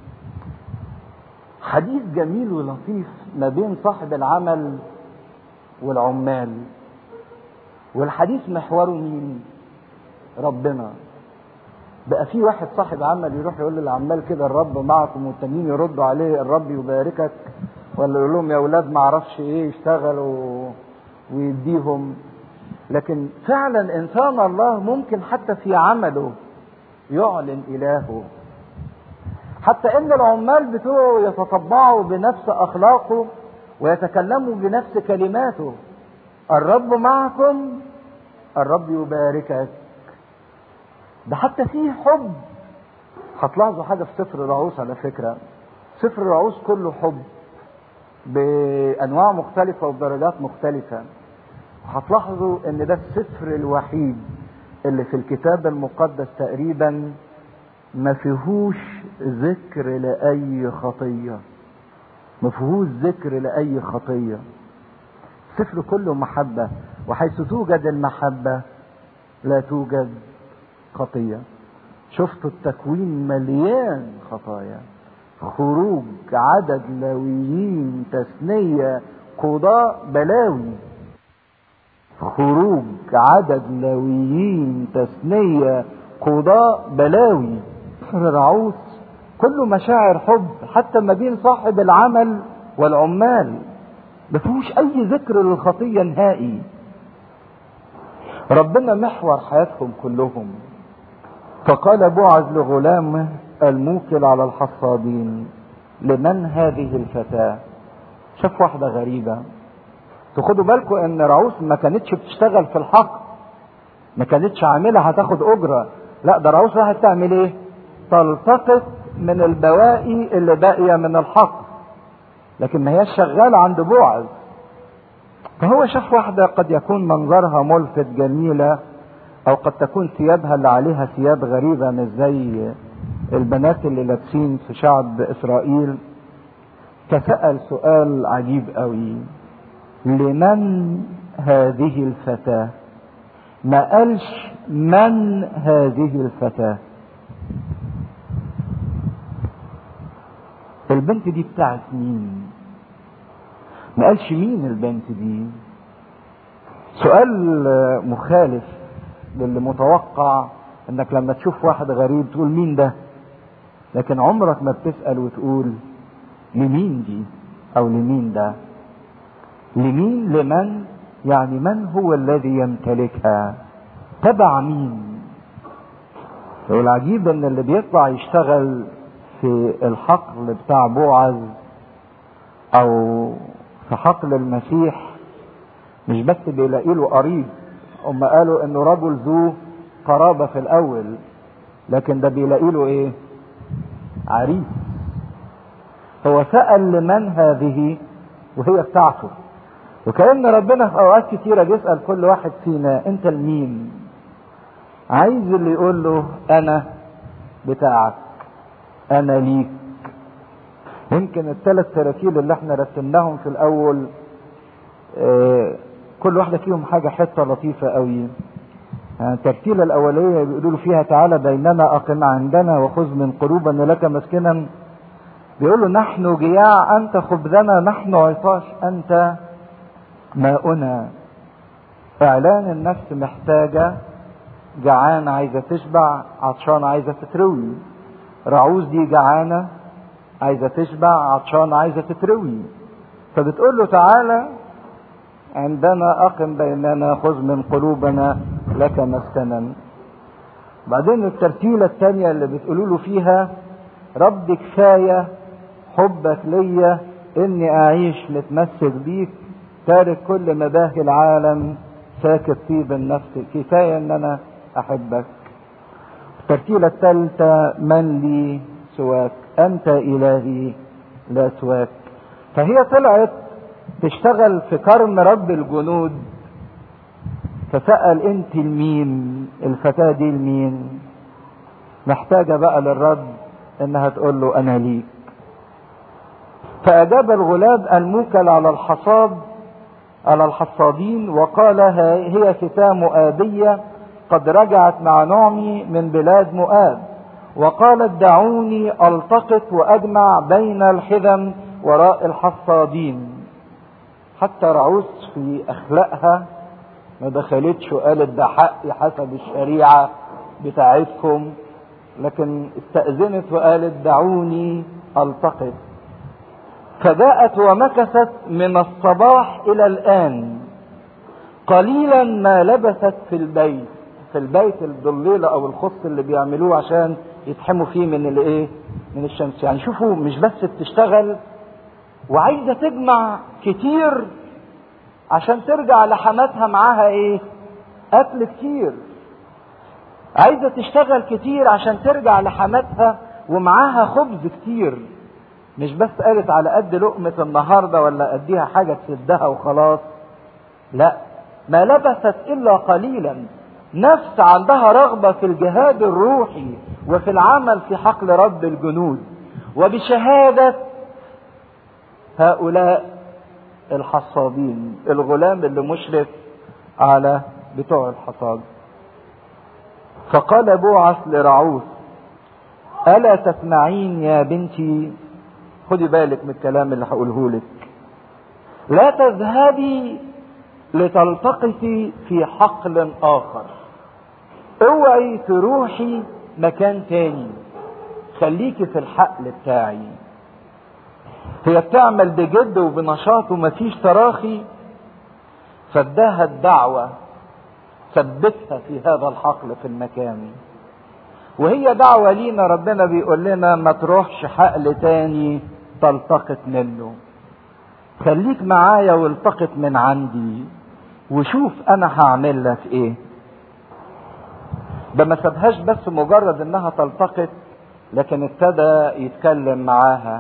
حديث جميل ولطيف ما بين صاحب العمل والعمال والحديث محوره مين ربنا بقى في واحد صاحب عمل يروح يقول للعمال كده الرب معكم والتانيين يردوا عليه الرب يباركك ولا يقول لهم يا اولاد ما اعرفش ايه يشتغلوا ويديهم لكن فعلا انسان الله ممكن حتى في عمله يعلن الهه حتى ان العمال بتوعه يتطبعوا بنفس اخلاقه ويتكلموا بنفس كلماته الرب معكم الرب يباركك ده حتى فيه حب هتلاحظوا حاجه في سفر الرعوس على فكره سفر الرعوس كله حب بانواع مختلفه وبدرجات مختلفه هتلاحظوا ان ده السفر الوحيد اللي في الكتاب المقدس تقريبا ما فيهوش ذكر لاي خطيه ما فيهوش ذكر لاي خطيه السفر كله محبه وحيث توجد المحبه لا توجد خطيه شفتوا التكوين مليان خطايا خروج عدد لاويين تثنيه قضاء بلاوي خروج عدد لاويين تثنيه قضاء بلاوي رعوس كله مشاعر حب حتى ما بين صاحب العمل والعمال ما فيهوش اي ذكر للخطيه نهائي ربنا محور حياتهم كلهم فقال بوعز لغلامه الموكل على الحصادين لمن هذه الفتاة شاف واحدة غريبة تاخدوا بالكم ان رعوس ما كانتش بتشتغل في الحق ما كانتش عاملة هتاخد اجرة لا ده رعوس راحت تعمل ايه تلتقط من البواقي اللي باقية من الحق لكن ما هياش شغالة عند بوعز فهو شاف واحدة قد يكون منظرها ملفت جميلة او قد تكون ثيابها اللي عليها ثياب غريبة مش زي البنات اللي لابسين في شعب اسرائيل فسأل سؤال عجيب قوي لمن هذه الفتاة ما قالش من هذه الفتاة البنت دي بتاعت مين ما قالش مين البنت دي سؤال مخالف للي متوقع انك لما تشوف واحد غريب تقول مين ده لكن عمرك ما بتسأل وتقول لمين دي او لمين ده لمين لمن يعني من هو الذي يمتلكها تبع مين والعجيب ان اللي بيطلع يشتغل في الحقل بتاع بوعز او في حقل المسيح مش بس بيلاقي له قريب هم قالوا انه رجل ذو قرابه في الاول لكن ده بيلاقي له ايه عريس هو سأل لمن هذه وهي بتاعته وكأن ربنا في أوقات كتيرة بيسأل كل واحد فينا أنت لمين؟ عايز اللي يقول له أنا بتاعك أنا ليك يمكن الثلاث تراكيب اللي احنا رتبناهم في الأول اه كل واحدة فيهم حاجة حتة لطيفة قوي يعني الترتيلة الأولية بيقولوا فيها تعالى بيننا أقم عندنا وخذ من قلوبنا لك مسكنا بيقولوا نحن جياع أنت خبزنا نحن عطاش أنت ماؤنا إعلان النفس محتاجة جعانة عايزة تشبع عطشانة عايزة تتروي رعوز دي جعانة عايزة تشبع عطشانة عايزة تتروي فبتقول له تعالى عندنا أقم بيننا خذ من قلوبنا لك مسكنا بعدين الترتيلة الثانية اللي بتقولوا له فيها رب كفاية حبك ليا اني اعيش متمسك بيك تارك كل مباهي العالم ساكت طيب النفس كفاية ان انا احبك الترتيلة الثالثة من لي سواك أنت إلهي لا سواك فهي طلعت تشتغل في كرم رب الجنود فسأل انت لمين الفتاة دي لمين محتاجة بقى للرد انها تقول له انا ليك فاجاب الغلاب الموكل على الحصاد على الحصادين وقال هي فتاة مؤابية قد رجعت مع نعمي من بلاد مؤاب وقالت دعوني التقط واجمع بين الحزم وراء الحصادين حتى رعوس في اخلاقها ما دخلتش وقالت ده حقي حسب الشريعه بتاعتكم لكن استأذنت وقالت دعوني التقط فجاءت ومكثت من الصباح الى الان قليلا ما لبثت في البيت في البيت الضليلة او الخص اللي بيعملوه عشان يتحموا فيه من الايه من الشمس يعني شوفوا مش بس بتشتغل وعايزة تجمع كتير عشان ترجع لحماتها معاها ايه اكل كتير عايزة تشتغل كتير عشان ترجع لحماتها ومعاها خبز كتير مش بس قالت على قد لقمة النهاردة ولا أديها حاجة تسدها وخلاص لا ما لبثت إلا قليلا نفس عندها رغبة في الجهاد الروحي وفي العمل في حقل رب الجنود وبشهادة هؤلاء الحصادين الغلام اللي مشرف على بتوع الحصاد فقال بوعث لرعوث ألا تسمعين يا بنتي خدي بالك من الكلام اللي هقوله لك لا تذهبي لتلتقطي في حقل آخر اوعي تروحي مكان تاني خليكي في الحقل بتاعي هي بتعمل بجد وبنشاط ومفيش تراخي فاداها الدعوة ثبتها في هذا الحقل في المكان وهي دعوة لينا ربنا بيقول لنا ما تروحش حقل تاني تلتقط منه خليك معايا والتقط من عندي وشوف انا هعمل لك ايه ده ما سابهاش بس مجرد انها تلتقط لكن ابتدى يتكلم معاها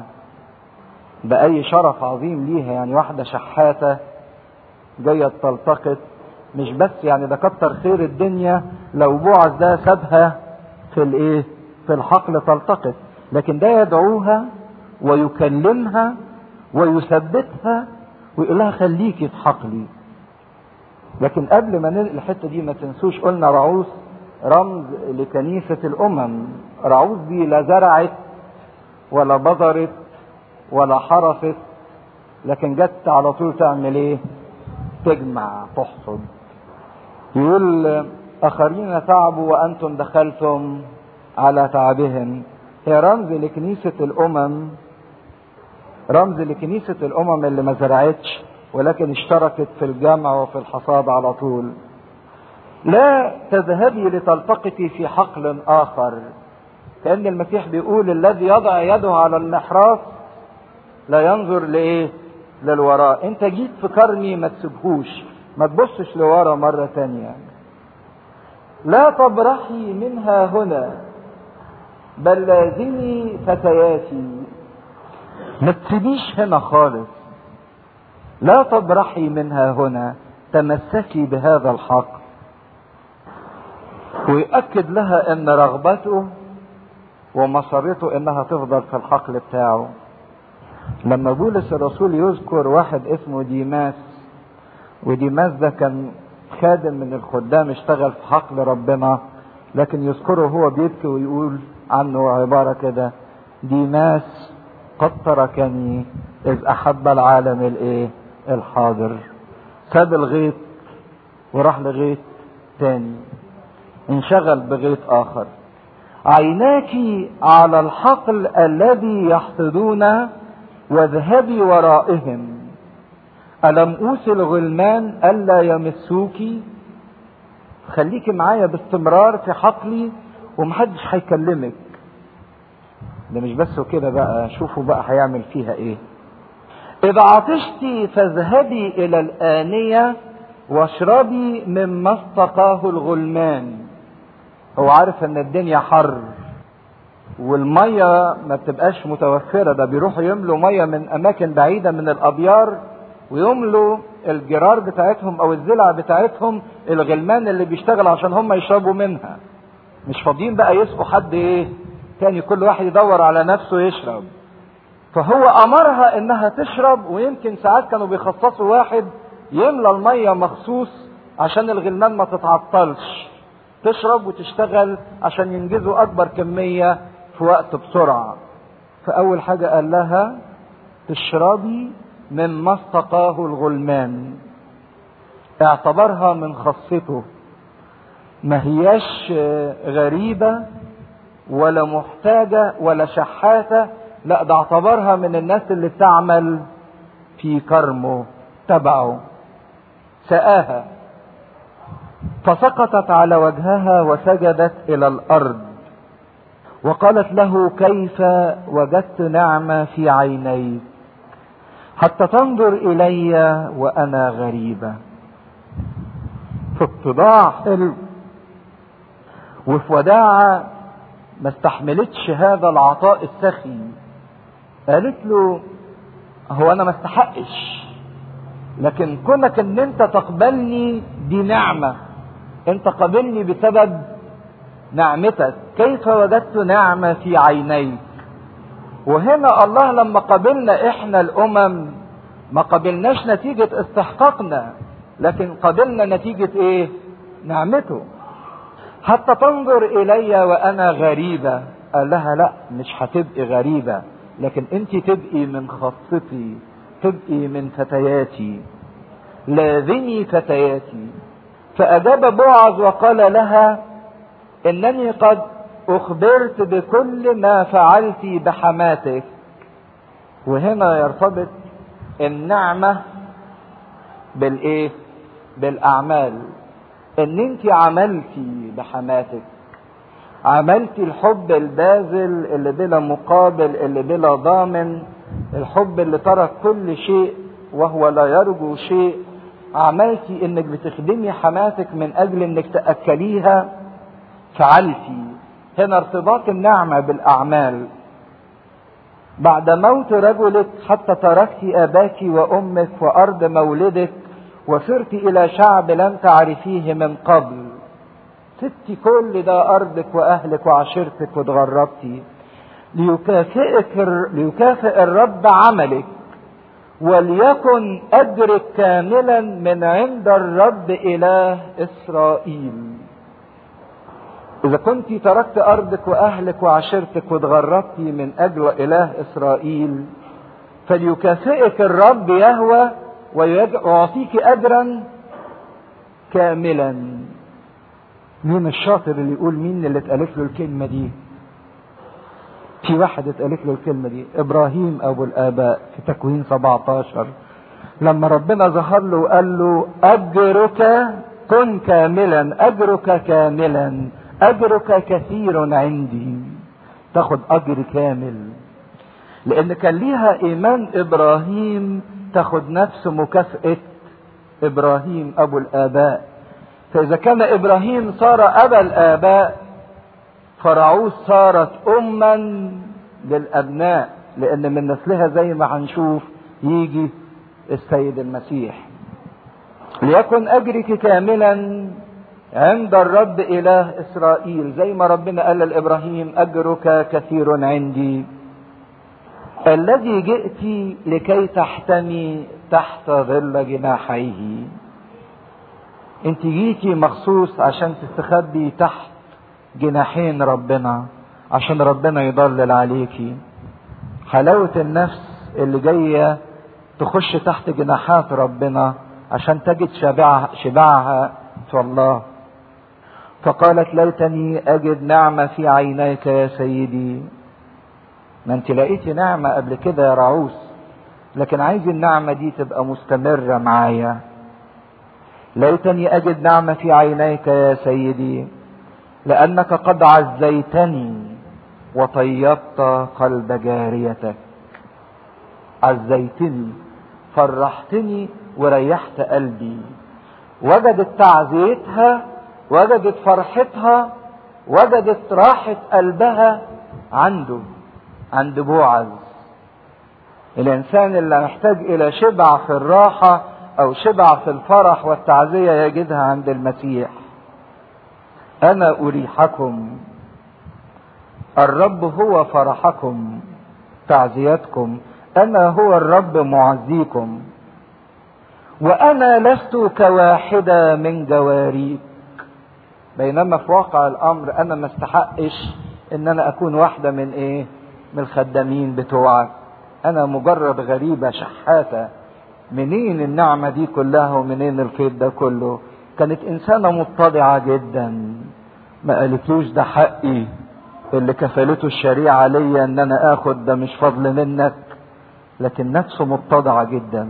بأي شرف عظيم ليها يعني واحدة شحاتة جاية تلتقط مش بس يعني ده كتر خير الدنيا لو بوعز ده سابها في الايه في الحقل تلتقط لكن ده يدعوها ويكلمها ويثبتها ويقول لها خليكي في حقلي لكن قبل ما ننقل الحته دي ما تنسوش قلنا رعوس رمز لكنيسه الامم رعوس دي لا زرعت ولا بذرت ولا حرثت لكن جت على طول تعمل ايه تجمع تحصد يقول اخرين تعبوا وانتم دخلتم على تعبهم هي رمز لكنيسة الامم رمز لكنيسة الامم اللي ما زرعتش ولكن اشتركت في الجمع وفي الحصاد على طول لا تذهبي لتلتقطي في حقل اخر كان المسيح بيقول الذي يضع يده على المحراث لا ينظر لايه للوراء انت جيت في كرمي ما تسيبهوش ما تبصش لورا مرة تانية لا تبرحي منها هنا بل لازمي فتياتي ما تسيبيش هنا خالص لا تبرحي منها هنا تمسكي بهذا الحق ويأكد لها ان رغبته ومسرته انها تفضل في الحقل بتاعه لما بولس الرسول يذكر واحد اسمه ديماس وديماس ده كان خادم من الخدام اشتغل في حقل ربنا لكن يذكره هو بيبكي ويقول عنه عبارة كده ديماس قد تركني إذ أحب العالم الإيه؟ الحاضر ساب الغيط وراح لغيط تاني انشغل بغيط آخر عيناك على الحقل الذي يحصدون واذهبي ورائهم ألم أوصي الغلمان ألا يمسوك خليكي معايا باستمرار في حقلي ومحدش هيكلمك ده مش بس وكده بقى شوفوا بقى هيعمل فيها ايه إذا عطشتي فاذهبي إلى الآنية واشربي مما استقاه الغلمان هو عارف ان الدنيا حر والميه ما بتبقاش متوفره ده بيروحوا يملوا ميه من اماكن بعيده من الابيار ويملوا الجرار بتاعتهم او الزلع بتاعتهم الغلمان اللي بيشتغل عشان هم يشربوا منها مش فاضيين بقى يسقوا حد ايه تاني كل واحد يدور على نفسه يشرب فهو امرها انها تشرب ويمكن ساعات كانوا بيخصصوا واحد يملى الميه مخصوص عشان الغلمان ما تتعطلش تشرب وتشتغل عشان ينجزوا اكبر كميه في وقت بسرعه فاول حاجه قال لها تشربي مما استقاه الغلمان اعتبرها من خاصته ما هياش غريبة ولا محتاجة ولا شحاتة لا ده اعتبرها من الناس اللي بتعمل في كرمه تبعه سآها فسقطت على وجهها وسجدت إلى الأرض وقالت له كيف وجدت نعمة في عينيك حتى تنظر إلي وأنا غريبة في اتضاع حلو وفي وداعة ما استحملتش هذا العطاء السخي قالت له هو انا ما استحقش لكن كونك ان انت تقبلني دي نعمة انت قابلني بسبب نعمتك كيف وجدت نعمة في عينيك وهنا الله لما قابلنا احنا الامم ما قابلناش نتيجة استحقاقنا لكن قابلنا نتيجة ايه نعمته حتى تنظر الي وانا غريبة قال لها لا مش هتبقي غريبة لكن انت تبقي من خاصتي تبقي من فتياتي لاذني فتياتي فاجاب بوعز وقال لها انني قد اخبرت بكل ما فعلت بحماتك وهنا يرتبط النعمة بالايه بالاعمال ان انت عملتي بحماتك عملتي الحب الباذل اللي بلا مقابل اللي بلا ضامن الحب اللي ترك كل شيء وهو لا يرجو شيء عملتي انك بتخدمي حماتك من اجل انك تاكليها فعلتي هنا ارتباط النعمه بالاعمال بعد موت رجلك حتى تركت اباك وامك وارض مولدك وصرت الى شعب لم تعرفيه من قبل سبتي كل ده ارضك واهلك وعشيرتك واتغربتي ليكافئك ليكافئ الرب عملك وليكن اجرك كاملا من عند الرب اله اسرائيل اذا كنت تركت ارضك واهلك وعشيرتك واتغربتي من اجل اله اسرائيل فليكافئك الرب يهوى ويعطيك اجرا كاملا مين الشاطر اللي يقول مين اللي اتقالت له الكلمه دي في واحد اتقالت له الكلمه دي ابراهيم ابو الاباء في تكوين 17 لما ربنا ظهر له وقال له اجرك كن كاملا اجرك كاملا اجرك كثير عندي تاخد اجر كامل لان كان ليها ايمان ابراهيم تاخد نفس مكافأة ابراهيم ابو الاباء فاذا كان ابراهيم صار ابا الاباء فرعوس صارت اما للابناء لان من نسلها زي ما هنشوف يجي السيد المسيح ليكن اجرك كاملا عند الرب اله اسرائيل زي ما ربنا قال لابراهيم اجرك كثير عندي الذي جئت لكي تحتمي تحت ظل جناحيه انت جيتي مخصوص عشان تستخبي تحت جناحين ربنا عشان ربنا يضلل عليكي حلاوة النفس اللي جاية تخش تحت جناحات ربنا عشان تجد شبعها, شبعها في الله فقالت ليتني اجد نعمة في عينيك يا سيدي ما انت لقيتي نعمة قبل كده يا رعوس لكن عايز النعمة دي تبقى مستمرة معايا ليتني اجد نعمة في عينيك يا سيدي لانك قد عزيتني وطيبت قلب جاريتك عزيتني فرحتني وريحت قلبي وجدت تعزيتها وجدت فرحتها وجدت راحة قلبها عنده عند بوعز الإنسان اللي محتاج إلى شبع في الراحة أو شبع في الفرح والتعزية يجدها عند المسيح أنا أريحكم الرب هو فرحكم تعزيتكم أنا هو الرب معزيكم وأنا لست كواحدة من جواريك بينما في واقع الأمر أنا ما استحقش إن أنا أكون واحدة من إيه؟ من الخدامين بتوعك أنا مجرد غريبة شحاتة منين النعمة دي كلها ومنين الخير ده كله كانت إنسانة متضعة جدا ما قالتلوش ده حقي اللي كفلته الشريعة ليا ان انا اخد ده مش فضل منك لكن نفسه متضعة جدا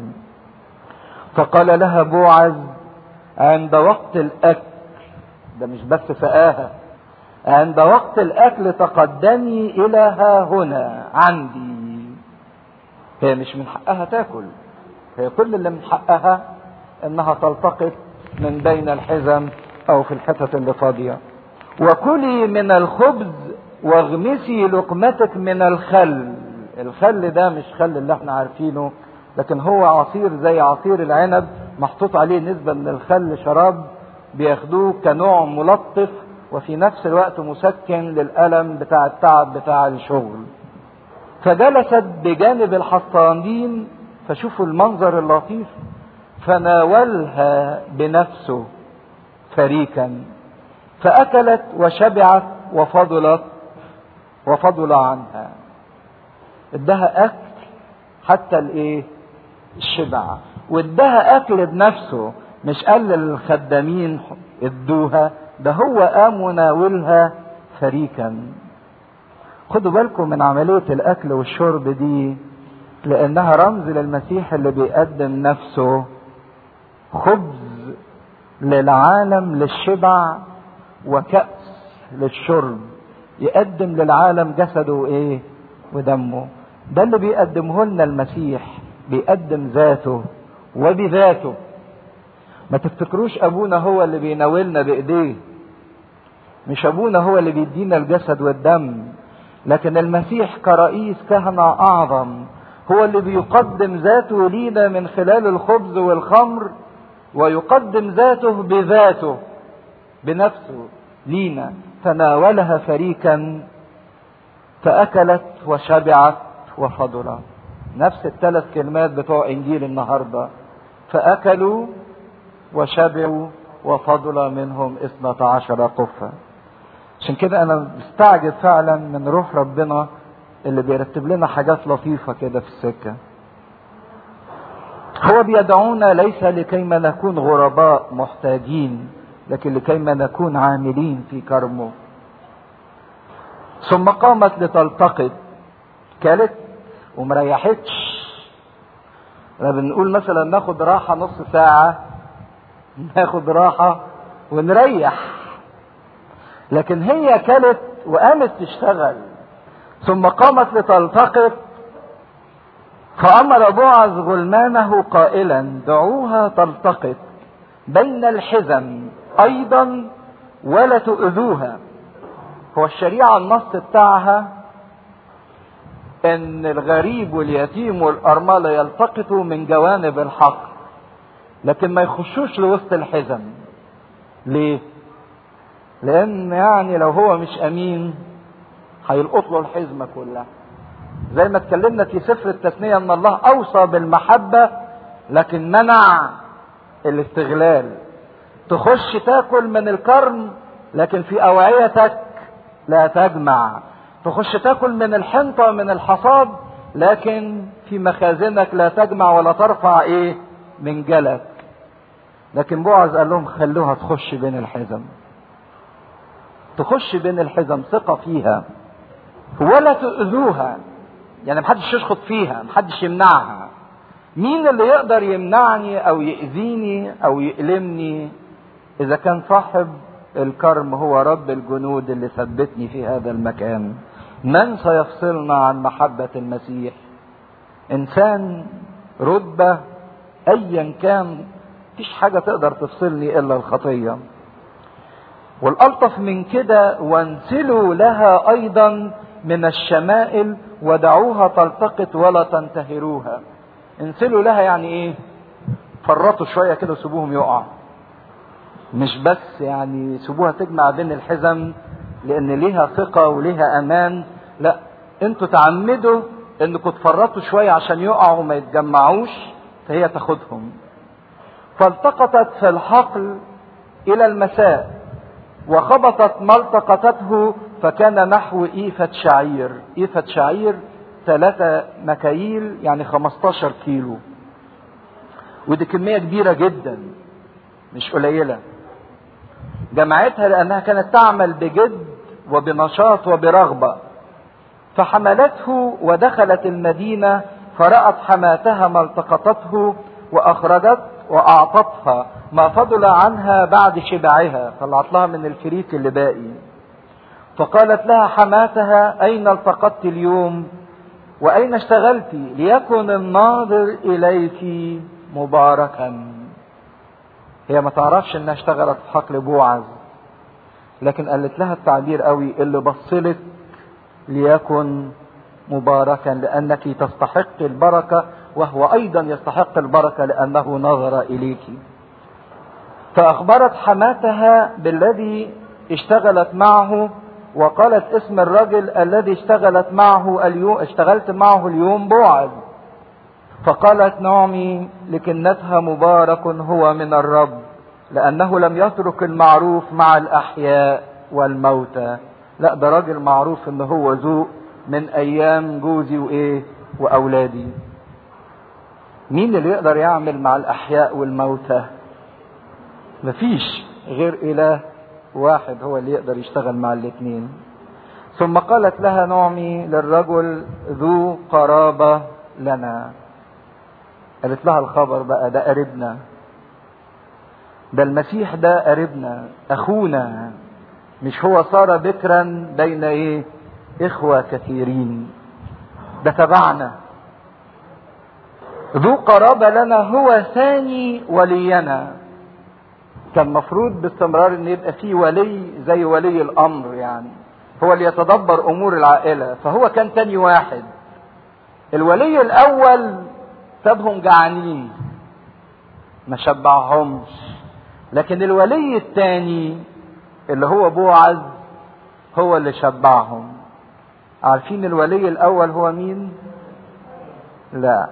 فقال لها بوعز عند وقت الاكل ده مش بس سقاها عند وقت الاكل تقدمي الى ها هنا عندي هي مش من حقها تاكل هي كل اللي من حقها انها تلتقط من بين الحزم او في الحتت اللي فاضيه وكلي من الخبز واغمسي لقمتك من الخل الخل ده مش خل اللي احنا عارفينه لكن هو عصير زي عصير العنب محطوط عليه نسبة من الخل شراب بياخدوه كنوع ملطف وفي نفس الوقت مسكن للألم بتاع التعب بتاع الشغل فجلست بجانب الحصانين فشوفوا المنظر اللطيف فناولها بنفسه فريكا فأكلت وشبعت وفضلت وفضل عنها ادها اكل حتى الايه الشبع وادها اكل بنفسه مش قال للخدامين ادوها ده هو قام وناولها فريكا خدوا بالكم من عملية الاكل والشرب دي لانها رمز للمسيح اللي بيقدم نفسه خبز للعالم للشبع وكأس للشرب يقدم للعالم جسده ايه ودمه ده اللي بيقدمه لنا المسيح بيقدم ذاته وبذاته ما تفتكروش ابونا هو اللي بيناولنا بايديه مش ابونا هو اللي بيدينا الجسد والدم لكن المسيح كرئيس كهنة اعظم هو اللي بيقدم ذاته لينا من خلال الخبز والخمر ويقدم ذاته بذاته بنفسه لينا فناولها فريكا فأكلت وشبعت وفضلت نفس الثلاث كلمات بتوع إنجيل النهاردة فأكلوا وشبعوا وفضل منهم اثنة عشر قفة عشان كده أنا مستعجب فعلا من روح ربنا اللي بيرتب لنا حاجات لطيفة كده في السكة هو بيدعونا ليس لكيما نكون غرباء محتاجين لكن لكيما نكون عاملين في كرمه ثم قامت لتلتقط كلت ومريحتش احنا بنقول مثلا ناخد راحة نص ساعة ناخد راحة ونريح لكن هي كلت وقامت تشتغل ثم قامت لتلتقط فأمر بوعز غلمانه قائلا دعوها تلتقط بين الحزم أيضا ولا تؤذوها هو الشريعة النص بتاعها ان الغريب واليتيم والارملة يلتقطوا من جوانب الحق لكن ما يخشوش لوسط الحزم ليه لان يعني لو هو مش امين هيلقط له الحزمة كلها زي ما اتكلمنا في سفر التثنية ان الله اوصى بالمحبة لكن منع الاستغلال تخش تاكل من الكرم لكن في اوعيتك لا تجمع تخش تاكل من الحنطة من الحصاد لكن في مخازنك لا تجمع ولا ترفع ايه من جلك لكن بوعز قال لهم خلوها تخش بين الحزم تخش بين الحزم ثقة فيها ولا تؤذوها يعني محدش يشخط فيها محدش يمنعها مين اللي يقدر يمنعني او يأذيني او يألمني اذا كان صاحب الكرم هو رب الجنود اللي ثبتني في هذا المكان من سيفصلنا عن محبة المسيح انسان رتبة ايا كان مفيش حاجة تقدر تفصلني الا الخطية والألطف من كده وانسلوا لها أيضا من الشمائل ودعوها تلتقط ولا تنتهروها انسلوا لها يعني ايه فرطوا شوية كده وسيبوهم يقع مش بس يعني سيبوها تجمع بين الحزم لان ليها ثقة وليها امان لا انتوا تعمدوا انكم تفرطوا شوية عشان يقعوا وما يتجمعوش فهي تاخدهم فالتقطت في الحقل الى المساء وخبطت ما التقطته فكان نحو إيفة شعير إيفة شعير ثلاثة مكاييل يعني 15 كيلو ودي كمية كبيرة جدا مش قليلة جمعتها لأنها كانت تعمل بجد وبنشاط وبرغبة فحملته ودخلت المدينة فرأت حماتها ما التقطته وأخرجت وأعطتها ما فضل عنها بعد شبعها طلعت لها من الفريك اللي باقي فقالت لها حماتها أين التقطت اليوم وأين اشتغلت ليكن الناظر إليك مباركا هي ما تعرفش انها اشتغلت في حقل بوعز لكن قالت لها التعبير قوي اللي بصلك ليكن مباركا لانك تستحق البركه وهو ايضا يستحق البركه لانه نظر اليك فاخبرت حماتها بالذي اشتغلت معه وقالت اسم الرجل الذي اشتغلت معه اليوم اشتغلت معه اليوم بوعز فقالت نعمي لكنتها مبارك هو من الرب لأنه لم يترك المعروف مع الأحياء والموتى لا ده راجل معروف ان هو ذوق من ايام جوزي وايه واولادي مين اللي يقدر يعمل مع الاحياء والموتى مفيش غير اله واحد هو اللي يقدر يشتغل مع الاثنين ثم قالت لها نعمي للرجل ذو قرابة لنا قالت لها الخبر بقى ده قريبنا ده المسيح ده قريبنا اخونا مش هو صار بكرا بين ايه اخوة كثيرين ده تبعنا ذو قرابة لنا هو ثاني ولينا كان مفروض باستمرار ان يبقى فيه ولي زي ولي الامر يعني هو اللي يتدبر امور العائلة فهو كان تاني واحد الولي الاول سابهم جعانين ما شبعهمش لكن الولي الثاني اللي هو بوعز هو اللي شبعهم عارفين الولي الاول هو مين لا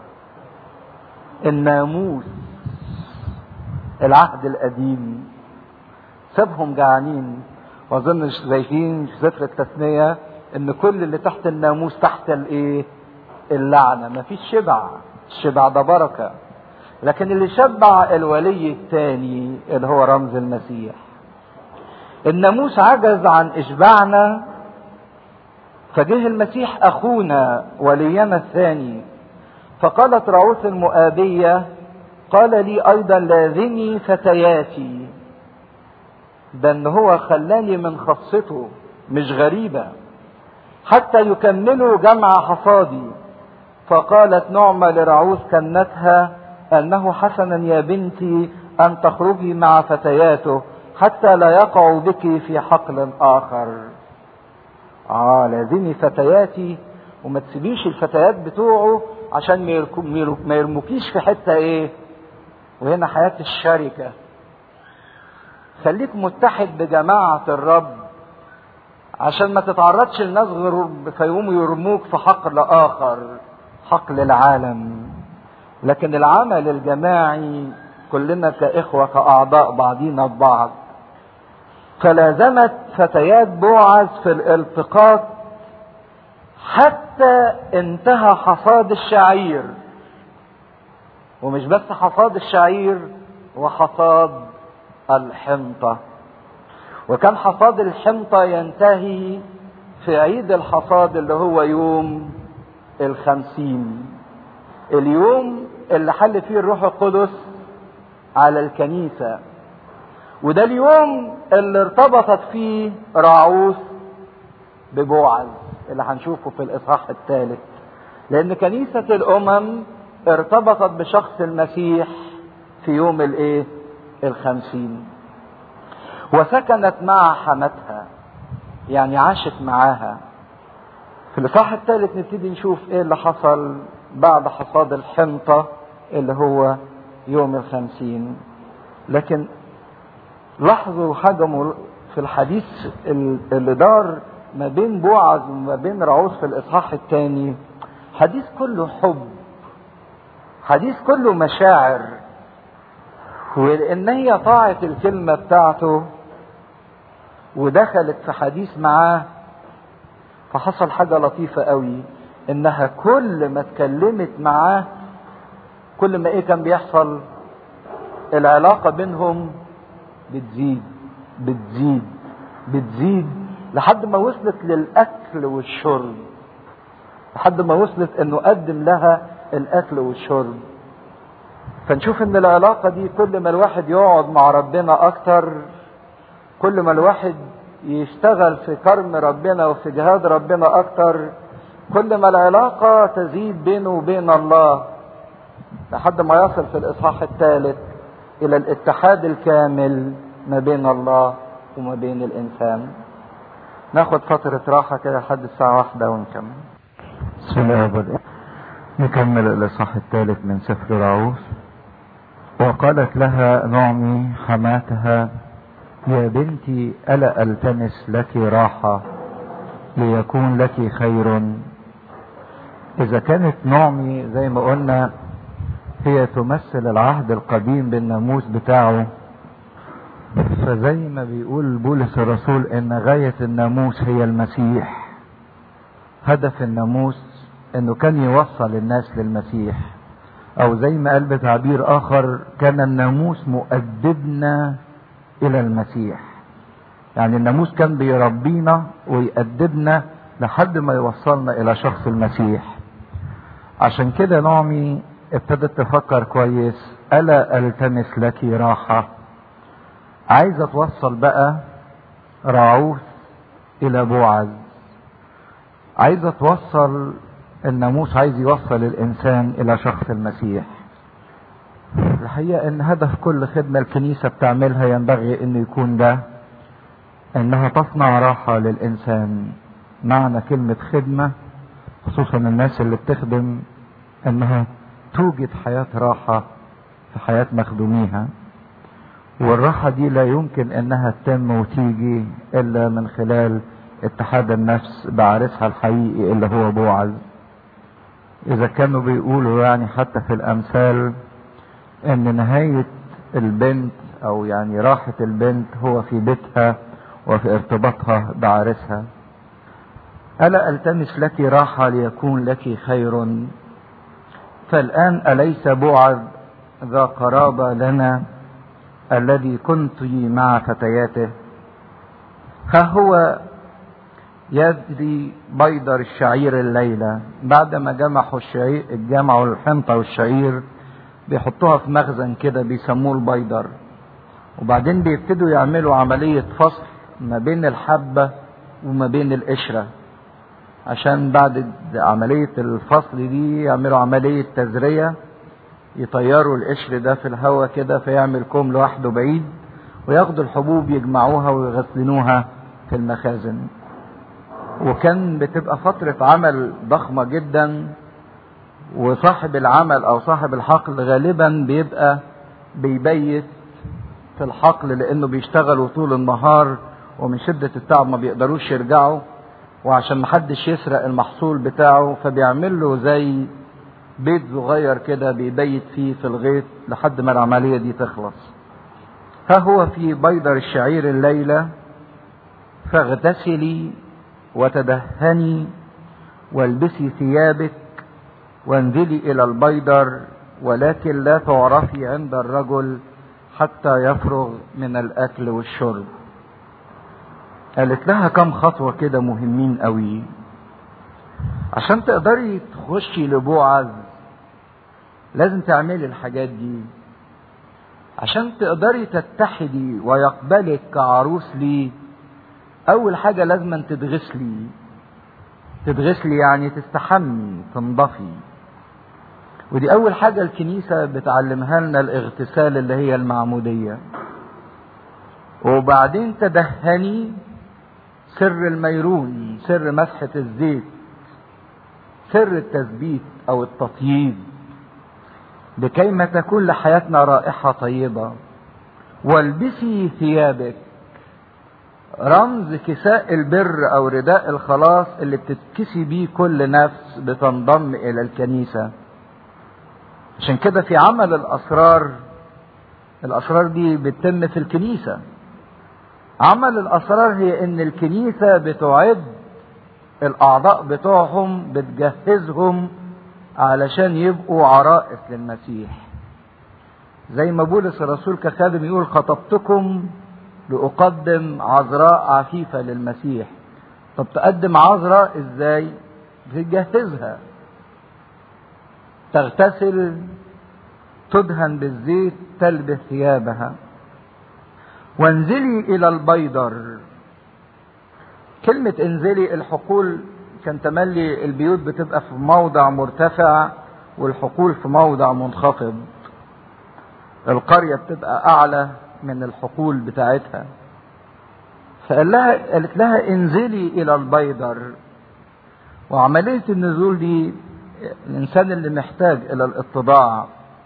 الناموس العهد القديم سابهم جعانين واظن شايفين في سفر التثنيه ان كل اللي تحت الناموس تحت الايه اللعنه مفيش شبع الشبع ده بركه لكن اللي شبع الولي الثاني اللي هو رمز المسيح الناموس عجز عن اشباعنا فجه المسيح اخونا ولينا الثاني فقالت رعوث المؤابية قال لي ايضا لازمي فتياتي ده ان هو خلاني من خاصته مش غريبة حتى يكملوا جمع حصادي فقالت نعمة لرعوث كنتها انه حسنا يا بنتي ان تخرجي مع فتياته حتى لا يقعوا بك في حقل اخر اه لازمي فتياتي وما تسيبيش الفتيات بتوعه عشان ما يرموكيش في حته ايه وهنا حياه الشركه خليك متحد بجماعه الرب عشان ما تتعرضش لناس غير فيقوموا يرموك في حقل اخر حقل العالم لكن العمل الجماعي كلنا كاخوه كاعضاء بعضينا ببعض فلازمت فتيات بوعز في الالتقاط حتى انتهى حصاد الشعير ومش بس حصاد الشعير وحصاد الحنطة وكان حصاد الحنطة ينتهي في عيد الحصاد اللي هو يوم الخمسين اليوم اللي حل فيه الروح القدس على الكنيسة وده اليوم اللي ارتبطت فيه راعوث ببوعز اللي هنشوفه في الاصحاح الثالث لان كنيسة الامم ارتبطت بشخص المسيح في يوم الايه الخمسين وسكنت مع حمتها يعني عاشت معاها في الإصحاح الثالث نبتدي نشوف إيه اللي حصل بعد حصاد الحنطة اللي هو يوم الخمسين لكن لاحظوا حاجة في الحديث اللي دار ما بين بوعز وما بين رعوز في الإصحاح الثاني حديث كله حب حديث كله مشاعر ولأن هي طاعت الكلمة بتاعته ودخلت في حديث معاه فحصل حاجة لطيفة قوي انها كل ما اتكلمت معاه كل ما ايه كان بيحصل العلاقة بينهم بتزيد بتزيد بتزيد لحد ما وصلت للأكل والشرب لحد ما وصلت انه قدم لها الأكل والشرب فنشوف ان العلاقة دي كل ما الواحد يقعد مع ربنا اكتر كل ما الواحد يشتغل في كرم ربنا وفي جهاد ربنا اكتر كل ما العلاقة تزيد بينه وبين الله لحد ما يصل في الاصحاح الثالث الى الاتحاد الكامل ما بين الله وما بين الانسان ناخد فترة راحة كده لحد الساعة واحدة ونكمل بسم الله الرحمن نكمل الاصحاح الثالث من سفر راعوث وقالت لها نعمي حماتها يا بنتي ألا ألتمس لك راحة ليكون لك خير إذا كانت نعمي زي ما قلنا هي تمثل العهد القديم بالناموس بتاعه فزي ما بيقول بولس الرسول ان غاية الناموس هي المسيح هدف الناموس انه كان يوصل الناس للمسيح او زي ما قال بتعبير اخر كان الناموس مؤدبنا الى المسيح يعني الناموس كان بيربينا ويأدبنا لحد ما يوصلنا الى شخص المسيح عشان كده نعمي ابتدت تفكر كويس الا التمس لك راحة عايزة توصل بقى راعوث الى بوعز عايزة توصل الناموس عايز يوصل الانسان الى شخص المسيح الحقيقة ان هدف كل خدمة الكنيسة بتعملها ينبغي انه يكون ده انها تصنع راحة للانسان معنى كلمة خدمة خصوصا الناس اللي بتخدم انها توجد حياة راحة في حياة مخدوميها والراحة دي لا يمكن انها تتم وتيجي الا من خلال اتحاد النفس بعرسها الحقيقي اللي هو بوعز اذا كانوا بيقولوا يعني حتى في الامثال ان نهاية البنت او يعني راحة البنت هو في بيتها وفي ارتباطها بعرسها ألا ألتمس لك راحة ليكون لك خير فالآن أليس بعد ذا قرابة لنا الذي كنت مع فتياته ها هو يدري بيدر الشعير الليلة بعدما جمعوا الشعير جمعوا الحنطة والشعير بيحطوها في مخزن كده بيسموه البيدر وبعدين بيبتدوا يعملوا عملية فصل ما بين الحبة وما بين القشرة عشان بعد عملية الفصل دي يعملوا عملية تزرية يطيروا القشر ده في الهواء كده فيعمل كوم لوحده بعيد وياخدوا الحبوب يجمعوها ويغسلوها في المخازن وكان بتبقى فترة عمل ضخمة جدا وصاحب العمل او صاحب الحقل غالبا بيبقى بيبيت في الحقل لانه بيشتغلوا طول النهار ومن شدة التعب ما بيقدروش يرجعوا وعشان محدش يسرق المحصول بتاعه فبيعمل له زي بيت صغير كده بيبيت فيه في الغيط لحد ما العملية دي تخلص ها هو في بيدر الشعير الليلة فاغتسلي وتدهني والبسي ثيابك وانزلي الى البيدر ولكن لا تعرفي عند الرجل حتى يفرغ من الاكل والشرب قالت لها كم خطوة كده مهمين قوي عشان تقدري تخشي لبوعز لازم تعملي الحاجات دي عشان تقدري تتحدي ويقبلك كعروس ليه اول حاجة لازم تتغسلي تتغسلي يعني تستحمي تنضفي ودي اول حاجة الكنيسة بتعلمها لنا الاغتسال اللي هي المعمودية وبعدين تدهني سر الميرون سر مسحة الزيت سر التثبيت او التطييب لكيما تكون لحياتنا رائحة طيبة والبسي ثيابك رمز كساء البر او رداء الخلاص اللي بتتكسي بيه كل نفس بتنضم الى الكنيسة عشان كده في عمل الاسرار الاسرار دي بتتم في الكنيسة عمل الاسرار هي ان الكنيسة بتعد الاعضاء بتوعهم بتجهزهم علشان يبقوا عرائس للمسيح زي ما بولس الرسول كخادم يقول خطبتكم لأقدم عذراء عفيفة للمسيح طب تقدم عذراء ازاي بتجهزها تغتسل تدهن بالزيت تلبس ثيابها وانزلي الى البيدر كلمة انزلي الحقول كان تملي البيوت بتبقى في موضع مرتفع والحقول في موضع منخفض القرية بتبقى أعلى من الحقول بتاعتها فقال لها قالت لها انزلي إلى البيدر وعملية النزول دي الإنسان اللي محتاج إلى الاتضاع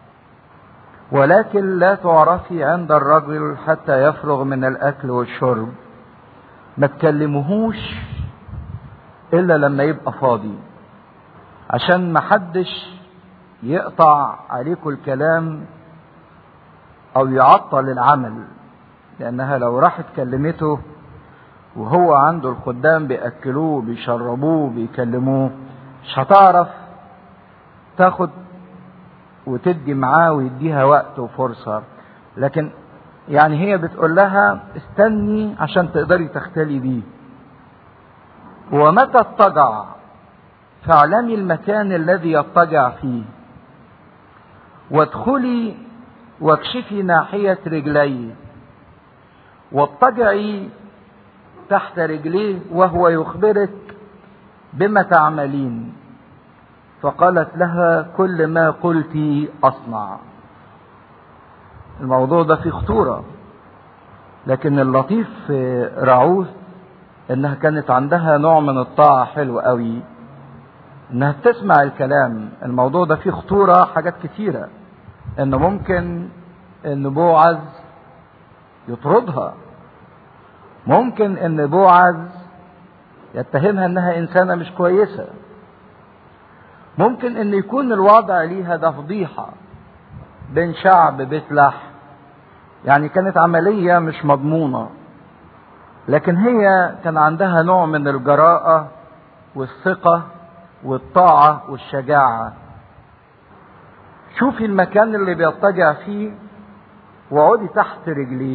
ولكن لا تعرفي عند الرجل حتى يفرغ من الأكل والشرب ما تكلمهوش إلا لما يبقى فاضي عشان ما حدش يقطع عليكم الكلام أو يعطل العمل لأنها لو راحت كلمته وهو عنده الخدام بيأكلوه بيشربوه بيكلموه مش هتعرف تاخد وتدي معاه ويديها وقت وفرصة لكن يعني هي بتقول لها استني عشان تقدري تختلي بيه ومتى اضطجع فاعلمي المكان الذي يضطجع فيه وادخلي واكشفي ناحية رجليه واضطجعي تحت رجليه وهو يخبرك بما تعملين فقالت لها كل ما قلت اصنع الموضوع ده فيه خطورة لكن اللطيف في راعوث انها كانت عندها نوع من الطاعة حلو قوي انها بتسمع الكلام الموضوع ده فيه خطورة حاجات كتيرة انه ممكن ان بوعز يطردها ممكن ان بوعز يتهمها انها انسانة مش كويسة ممكن ان يكون الوضع ليها ده فضيحة بين شعب بيت لحم يعني كانت عملية مش مضمونة لكن هي كان عندها نوع من الجراءة والثقة والطاعة والشجاعة شوفي المكان اللي بيضطجع فيه واقعدي تحت رجليه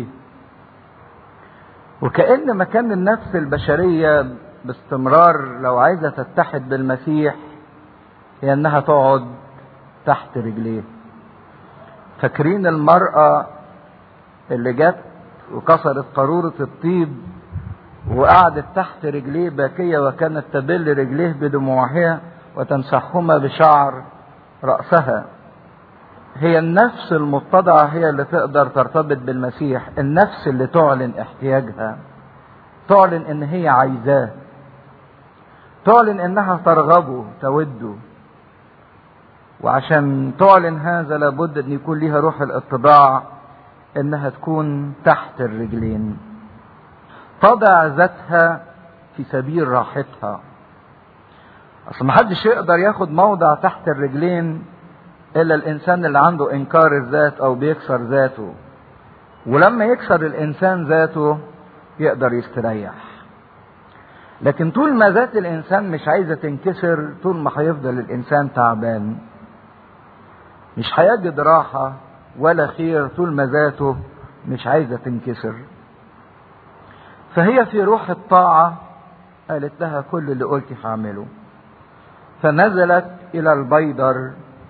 وكأن مكان النفس البشرية باستمرار لو عايزة تتحد بالمسيح هي انها تقعد تحت رجليه فاكرين المرأة اللي جت وكسرت قارورة الطيب وقعدت تحت رجليه باكية وكانت تبل رجليه بدموعها وتمسحهما بشعر رأسها هي النفس المتضعة هي اللي تقدر ترتبط بالمسيح النفس اللي تعلن احتياجها تعلن ان هي عايزاه تعلن انها ترغبه توده وعشان تعلن هذا لابد ان يكون ليها روح الاتضاع انها تكون تحت الرجلين تضع ذاتها في سبيل راحتها اصل محدش يقدر ياخد موضع تحت الرجلين الا الانسان اللي عنده انكار الذات او بيكسر ذاته ولما يكسر الانسان ذاته يقدر يستريح لكن طول ما ذات الانسان مش عايزه تنكسر طول ما هيفضل الانسان تعبان مش هيجد راحه ولا خير طول ما ذاته مش عايزه تنكسر فهي في روح الطاعه قالت لها كل اللي قلتي هعمله فنزلت الى البيدر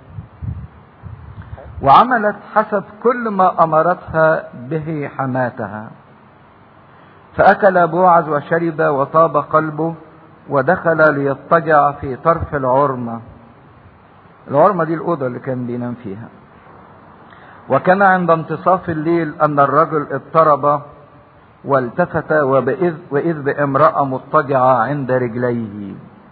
وعملت حسب كل ما امرتها به حماتها فاكل بوعز وشرب وطاب قلبه ودخل ليضطجع في طرف العرمه العرمه دي الاوضه اللي كان بينام فيها وكان عند انتصاف الليل ان الرجل اضطرب والتفت وبإذ وإذ بامرأة مضطجعة عند رجليه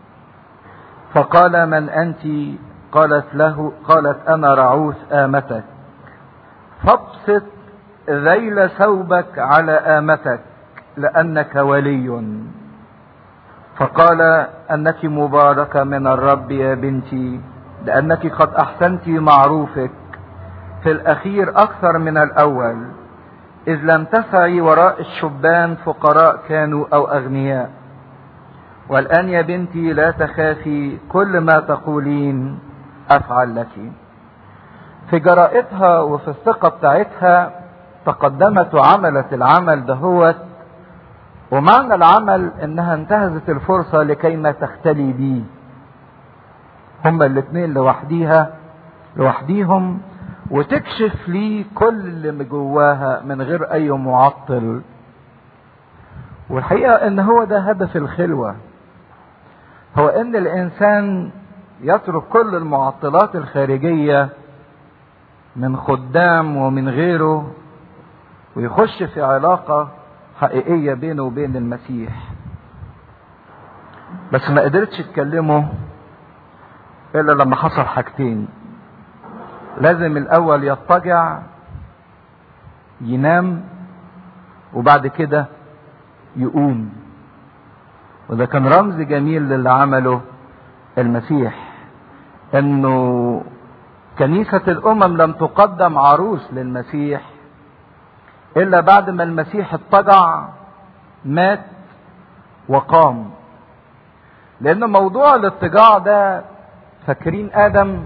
فقال من أنت قالت له قالت أنا رعوث آمتك فابسط ذيل ثوبك على آمتك لأنك ولي فقال أنك مباركة من الرب يا بنتي لأنك قد أحسنت معروفك في الأخير أكثر من الأول إذ لم تسعي وراء الشبان فقراء كانوا أو أغنياء والآن يا بنتي لا تخافي كل ما تقولين أفعل لك في جرائتها وفي الثقة بتاعتها تقدمت وعملت العمل دهوت ومعنى العمل انها انتهزت الفرصة لكي ما تختلي بيه هما الاثنين لوحديها لوحديهم وتكشف لي كل اللي جواها من غير اي معطل والحقيقة ان هو ده هدف الخلوة هو ان الانسان يترك كل المعطلات الخارجية من خدام ومن غيره ويخش في علاقة حقيقية بينه وبين المسيح بس ما قدرتش تكلمه الا لما حصل حاجتين لازم الاول يضطجع ينام وبعد كده يقوم وده كان رمز جميل للي عمله المسيح انه كنيسة الامم لم تقدم عروس للمسيح الا بعد ما المسيح اضطجع مات وقام لان موضوع الاضطجاع ده فاكرين ادم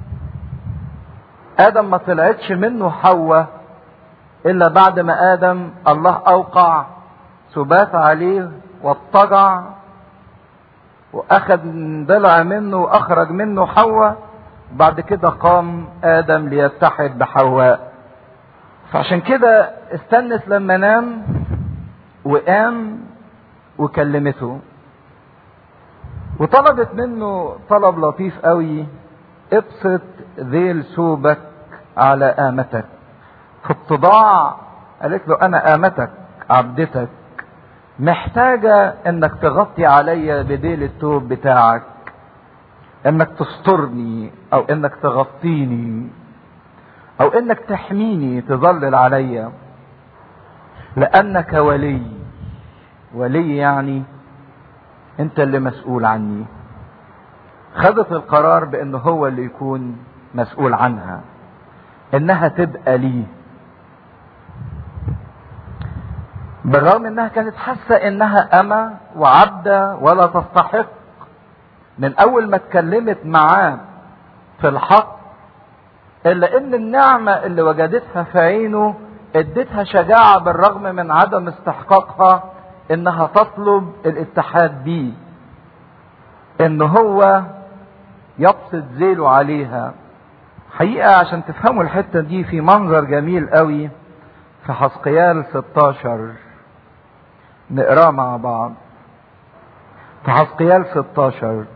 ادم ما طلعتش منه حواء الا بعد ما ادم الله اوقع سبات عليه واضطجع واخذ ضلع منه واخرج منه حواء بعد كده قام ادم ليتحد بحواء فعشان كده استنت لما نام وقام وكلمته وطلبت منه طلب لطيف قوي ابسط ذيل ثوبك على آمتك في الطباع قالت له انا آمتك عبدتك محتاجة انك تغطي عليا بديل الثوب بتاعك انك تسترني او انك تغطيني او انك تحميني تظلل عليا لانك ولي ولي يعني انت اللي مسؤول عني خدت القرار بانه هو اللي يكون مسؤول عنها انها تبقى ليه بالرغم انها كانت حاسه انها اما وعبده ولا تستحق من اول ما اتكلمت معاه في الحق الا ان النعمه اللي وجدتها في عينه ادتها شجاعه بالرغم من عدم استحقاقها انها تطلب الاتحاد بيه ان هو يبسط ذيله عليها حقيقة عشان تفهموا الحتة دي في منظر جميل قوي في حسقيال 16 نقراه مع بعض في حسقيال 16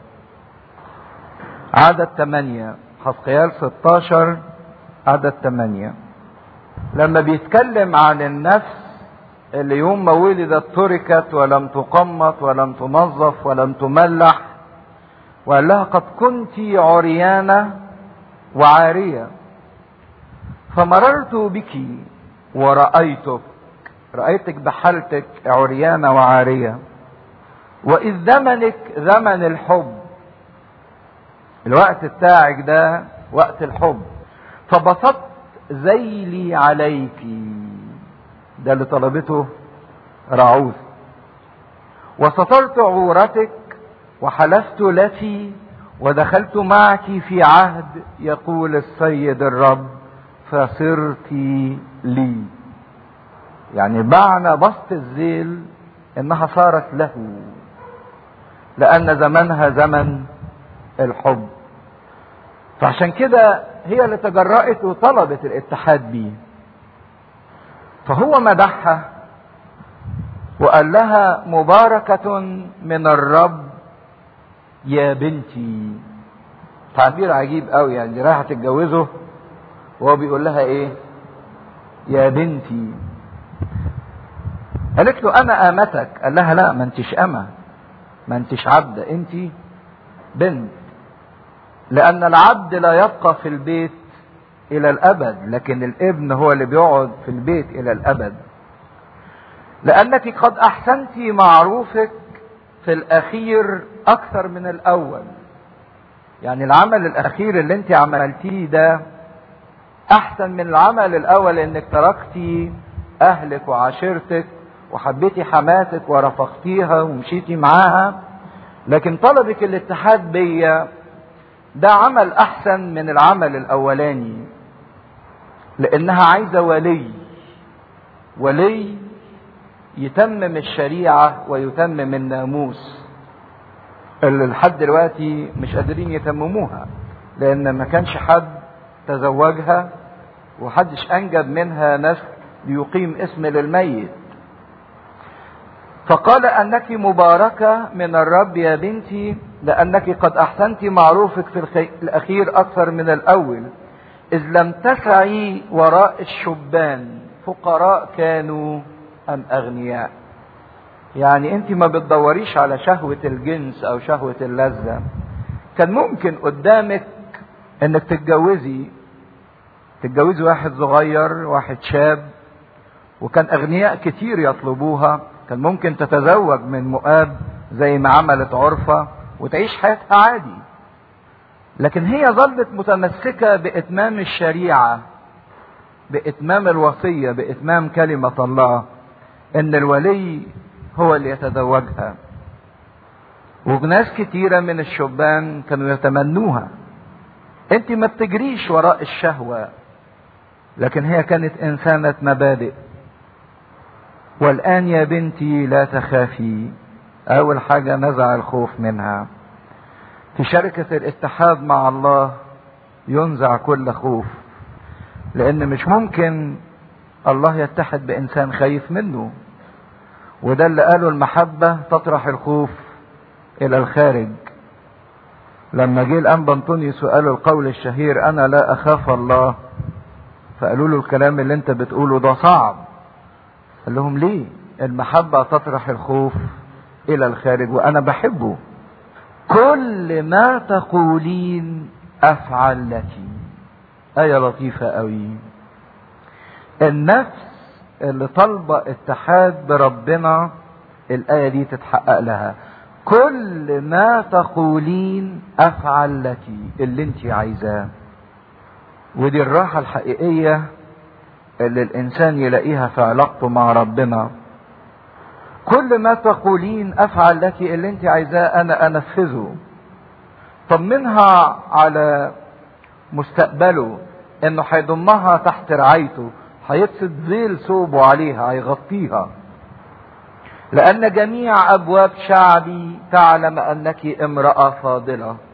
عدد 8 حسقيال 16 عدد 8 لما بيتكلم عن النفس اللي يوم ما ولدت تركت ولم تقمط ولم تنظف ولم تملح وقال لها قد كنت عريانة وعارية فمررت بك ورأيتك رأيتك بحالتك عريانة وعارية وإذ زمنك زمن الحب الوقت بتاعك ده وقت الحب فبسطت ذيلي عليك ده اللي طلبته رعوز وسترت عورتك وحلفت لك ودخلت معك في عهد يقول السيد الرب فصرت لي يعني معنى بسط الذيل انها صارت له لان زمنها زمن الحب فعشان كده هي اللي تجرأت وطلبت الاتحاد بيه فهو مدحها وقال لها مباركة من الرب يا بنتي تعبير عجيب قوي يعني دي رايحة تتجوزه وهو بيقول لها ايه يا بنتي قالت له انا امتك قال لها لا ما انتش امه ما انتش عبده انت بنت لان العبد لا يبقى في البيت الى الابد لكن الابن هو اللي بيقعد في البيت الى الابد لانك قد احسنت معروفك في الاخير اكثر من الاول يعني العمل الاخير اللي انت عملتيه ده احسن من العمل الاول انك تركتي اهلك وعشيرتك وحبيتي حماتك ورفقتيها ومشيتي معاها لكن طلبك الاتحاد بيا ده عمل احسن من العمل الاولاني لانها عايزه ولي ولي يتمم الشريعه ويتمم الناموس اللي لحد دلوقتي مش قادرين يتمموها لان ما كانش حد تزوجها وحدش انجب منها نسل ليقيم اسم للميت فقال انك مباركه من الرب يا بنتي لانك قد احسنت معروفك في الاخير اكثر من الاول اذ لم تسعي وراء الشبان فقراء كانوا ام اغنياء يعني انت ما بتدوريش على شهوة الجنس او شهوة اللذة كان ممكن قدامك انك تتجوزي تتجوزي واحد صغير واحد شاب وكان اغنياء كتير يطلبوها كان ممكن تتزوج من مؤاب زي ما عملت عرفة وتعيش حياتها عادي لكن هي ظلت متمسكة بإتمام الشريعة بإتمام الوصية بإتمام كلمة الله إن الولي هو اللي يتزوجها وناس كتيرة من الشبان كانوا يتمنوها انت ما بتجريش وراء الشهوة لكن هي كانت انسانة مبادئ والان يا بنتي لا تخافي اول حاجة نزع الخوف منها في شركة الاتحاد مع الله ينزع كل خوف لان مش ممكن الله يتحد بانسان خايف منه وده اللي قاله المحبة تطرح الخوف الى الخارج لما جه الانبا انطونيوس وقالوا القول الشهير انا لا اخاف الله فقالوا له الكلام اللي انت بتقوله ده صعب قال لهم ليه المحبة تطرح الخوف الى الخارج وانا بحبه كل ما تقولين افعل لك ايه لطيفة قوي النفس اللي طالبة اتحاد بربنا الآية دي تتحقق لها كل ما تقولين أفعل لك اللي انت عايزاه ودي الراحة الحقيقية اللي الإنسان يلاقيها في علاقته مع ربنا كل ما تقولين أفعل لك اللي انت عايزاه أنا أنفذه طمنها على مستقبله انه هيضمها تحت رعايته هيبسط ذيل ثوبه عليها هيغطيها لأن جميع أبواب شعبي تعلم أنك امرأة فاضلة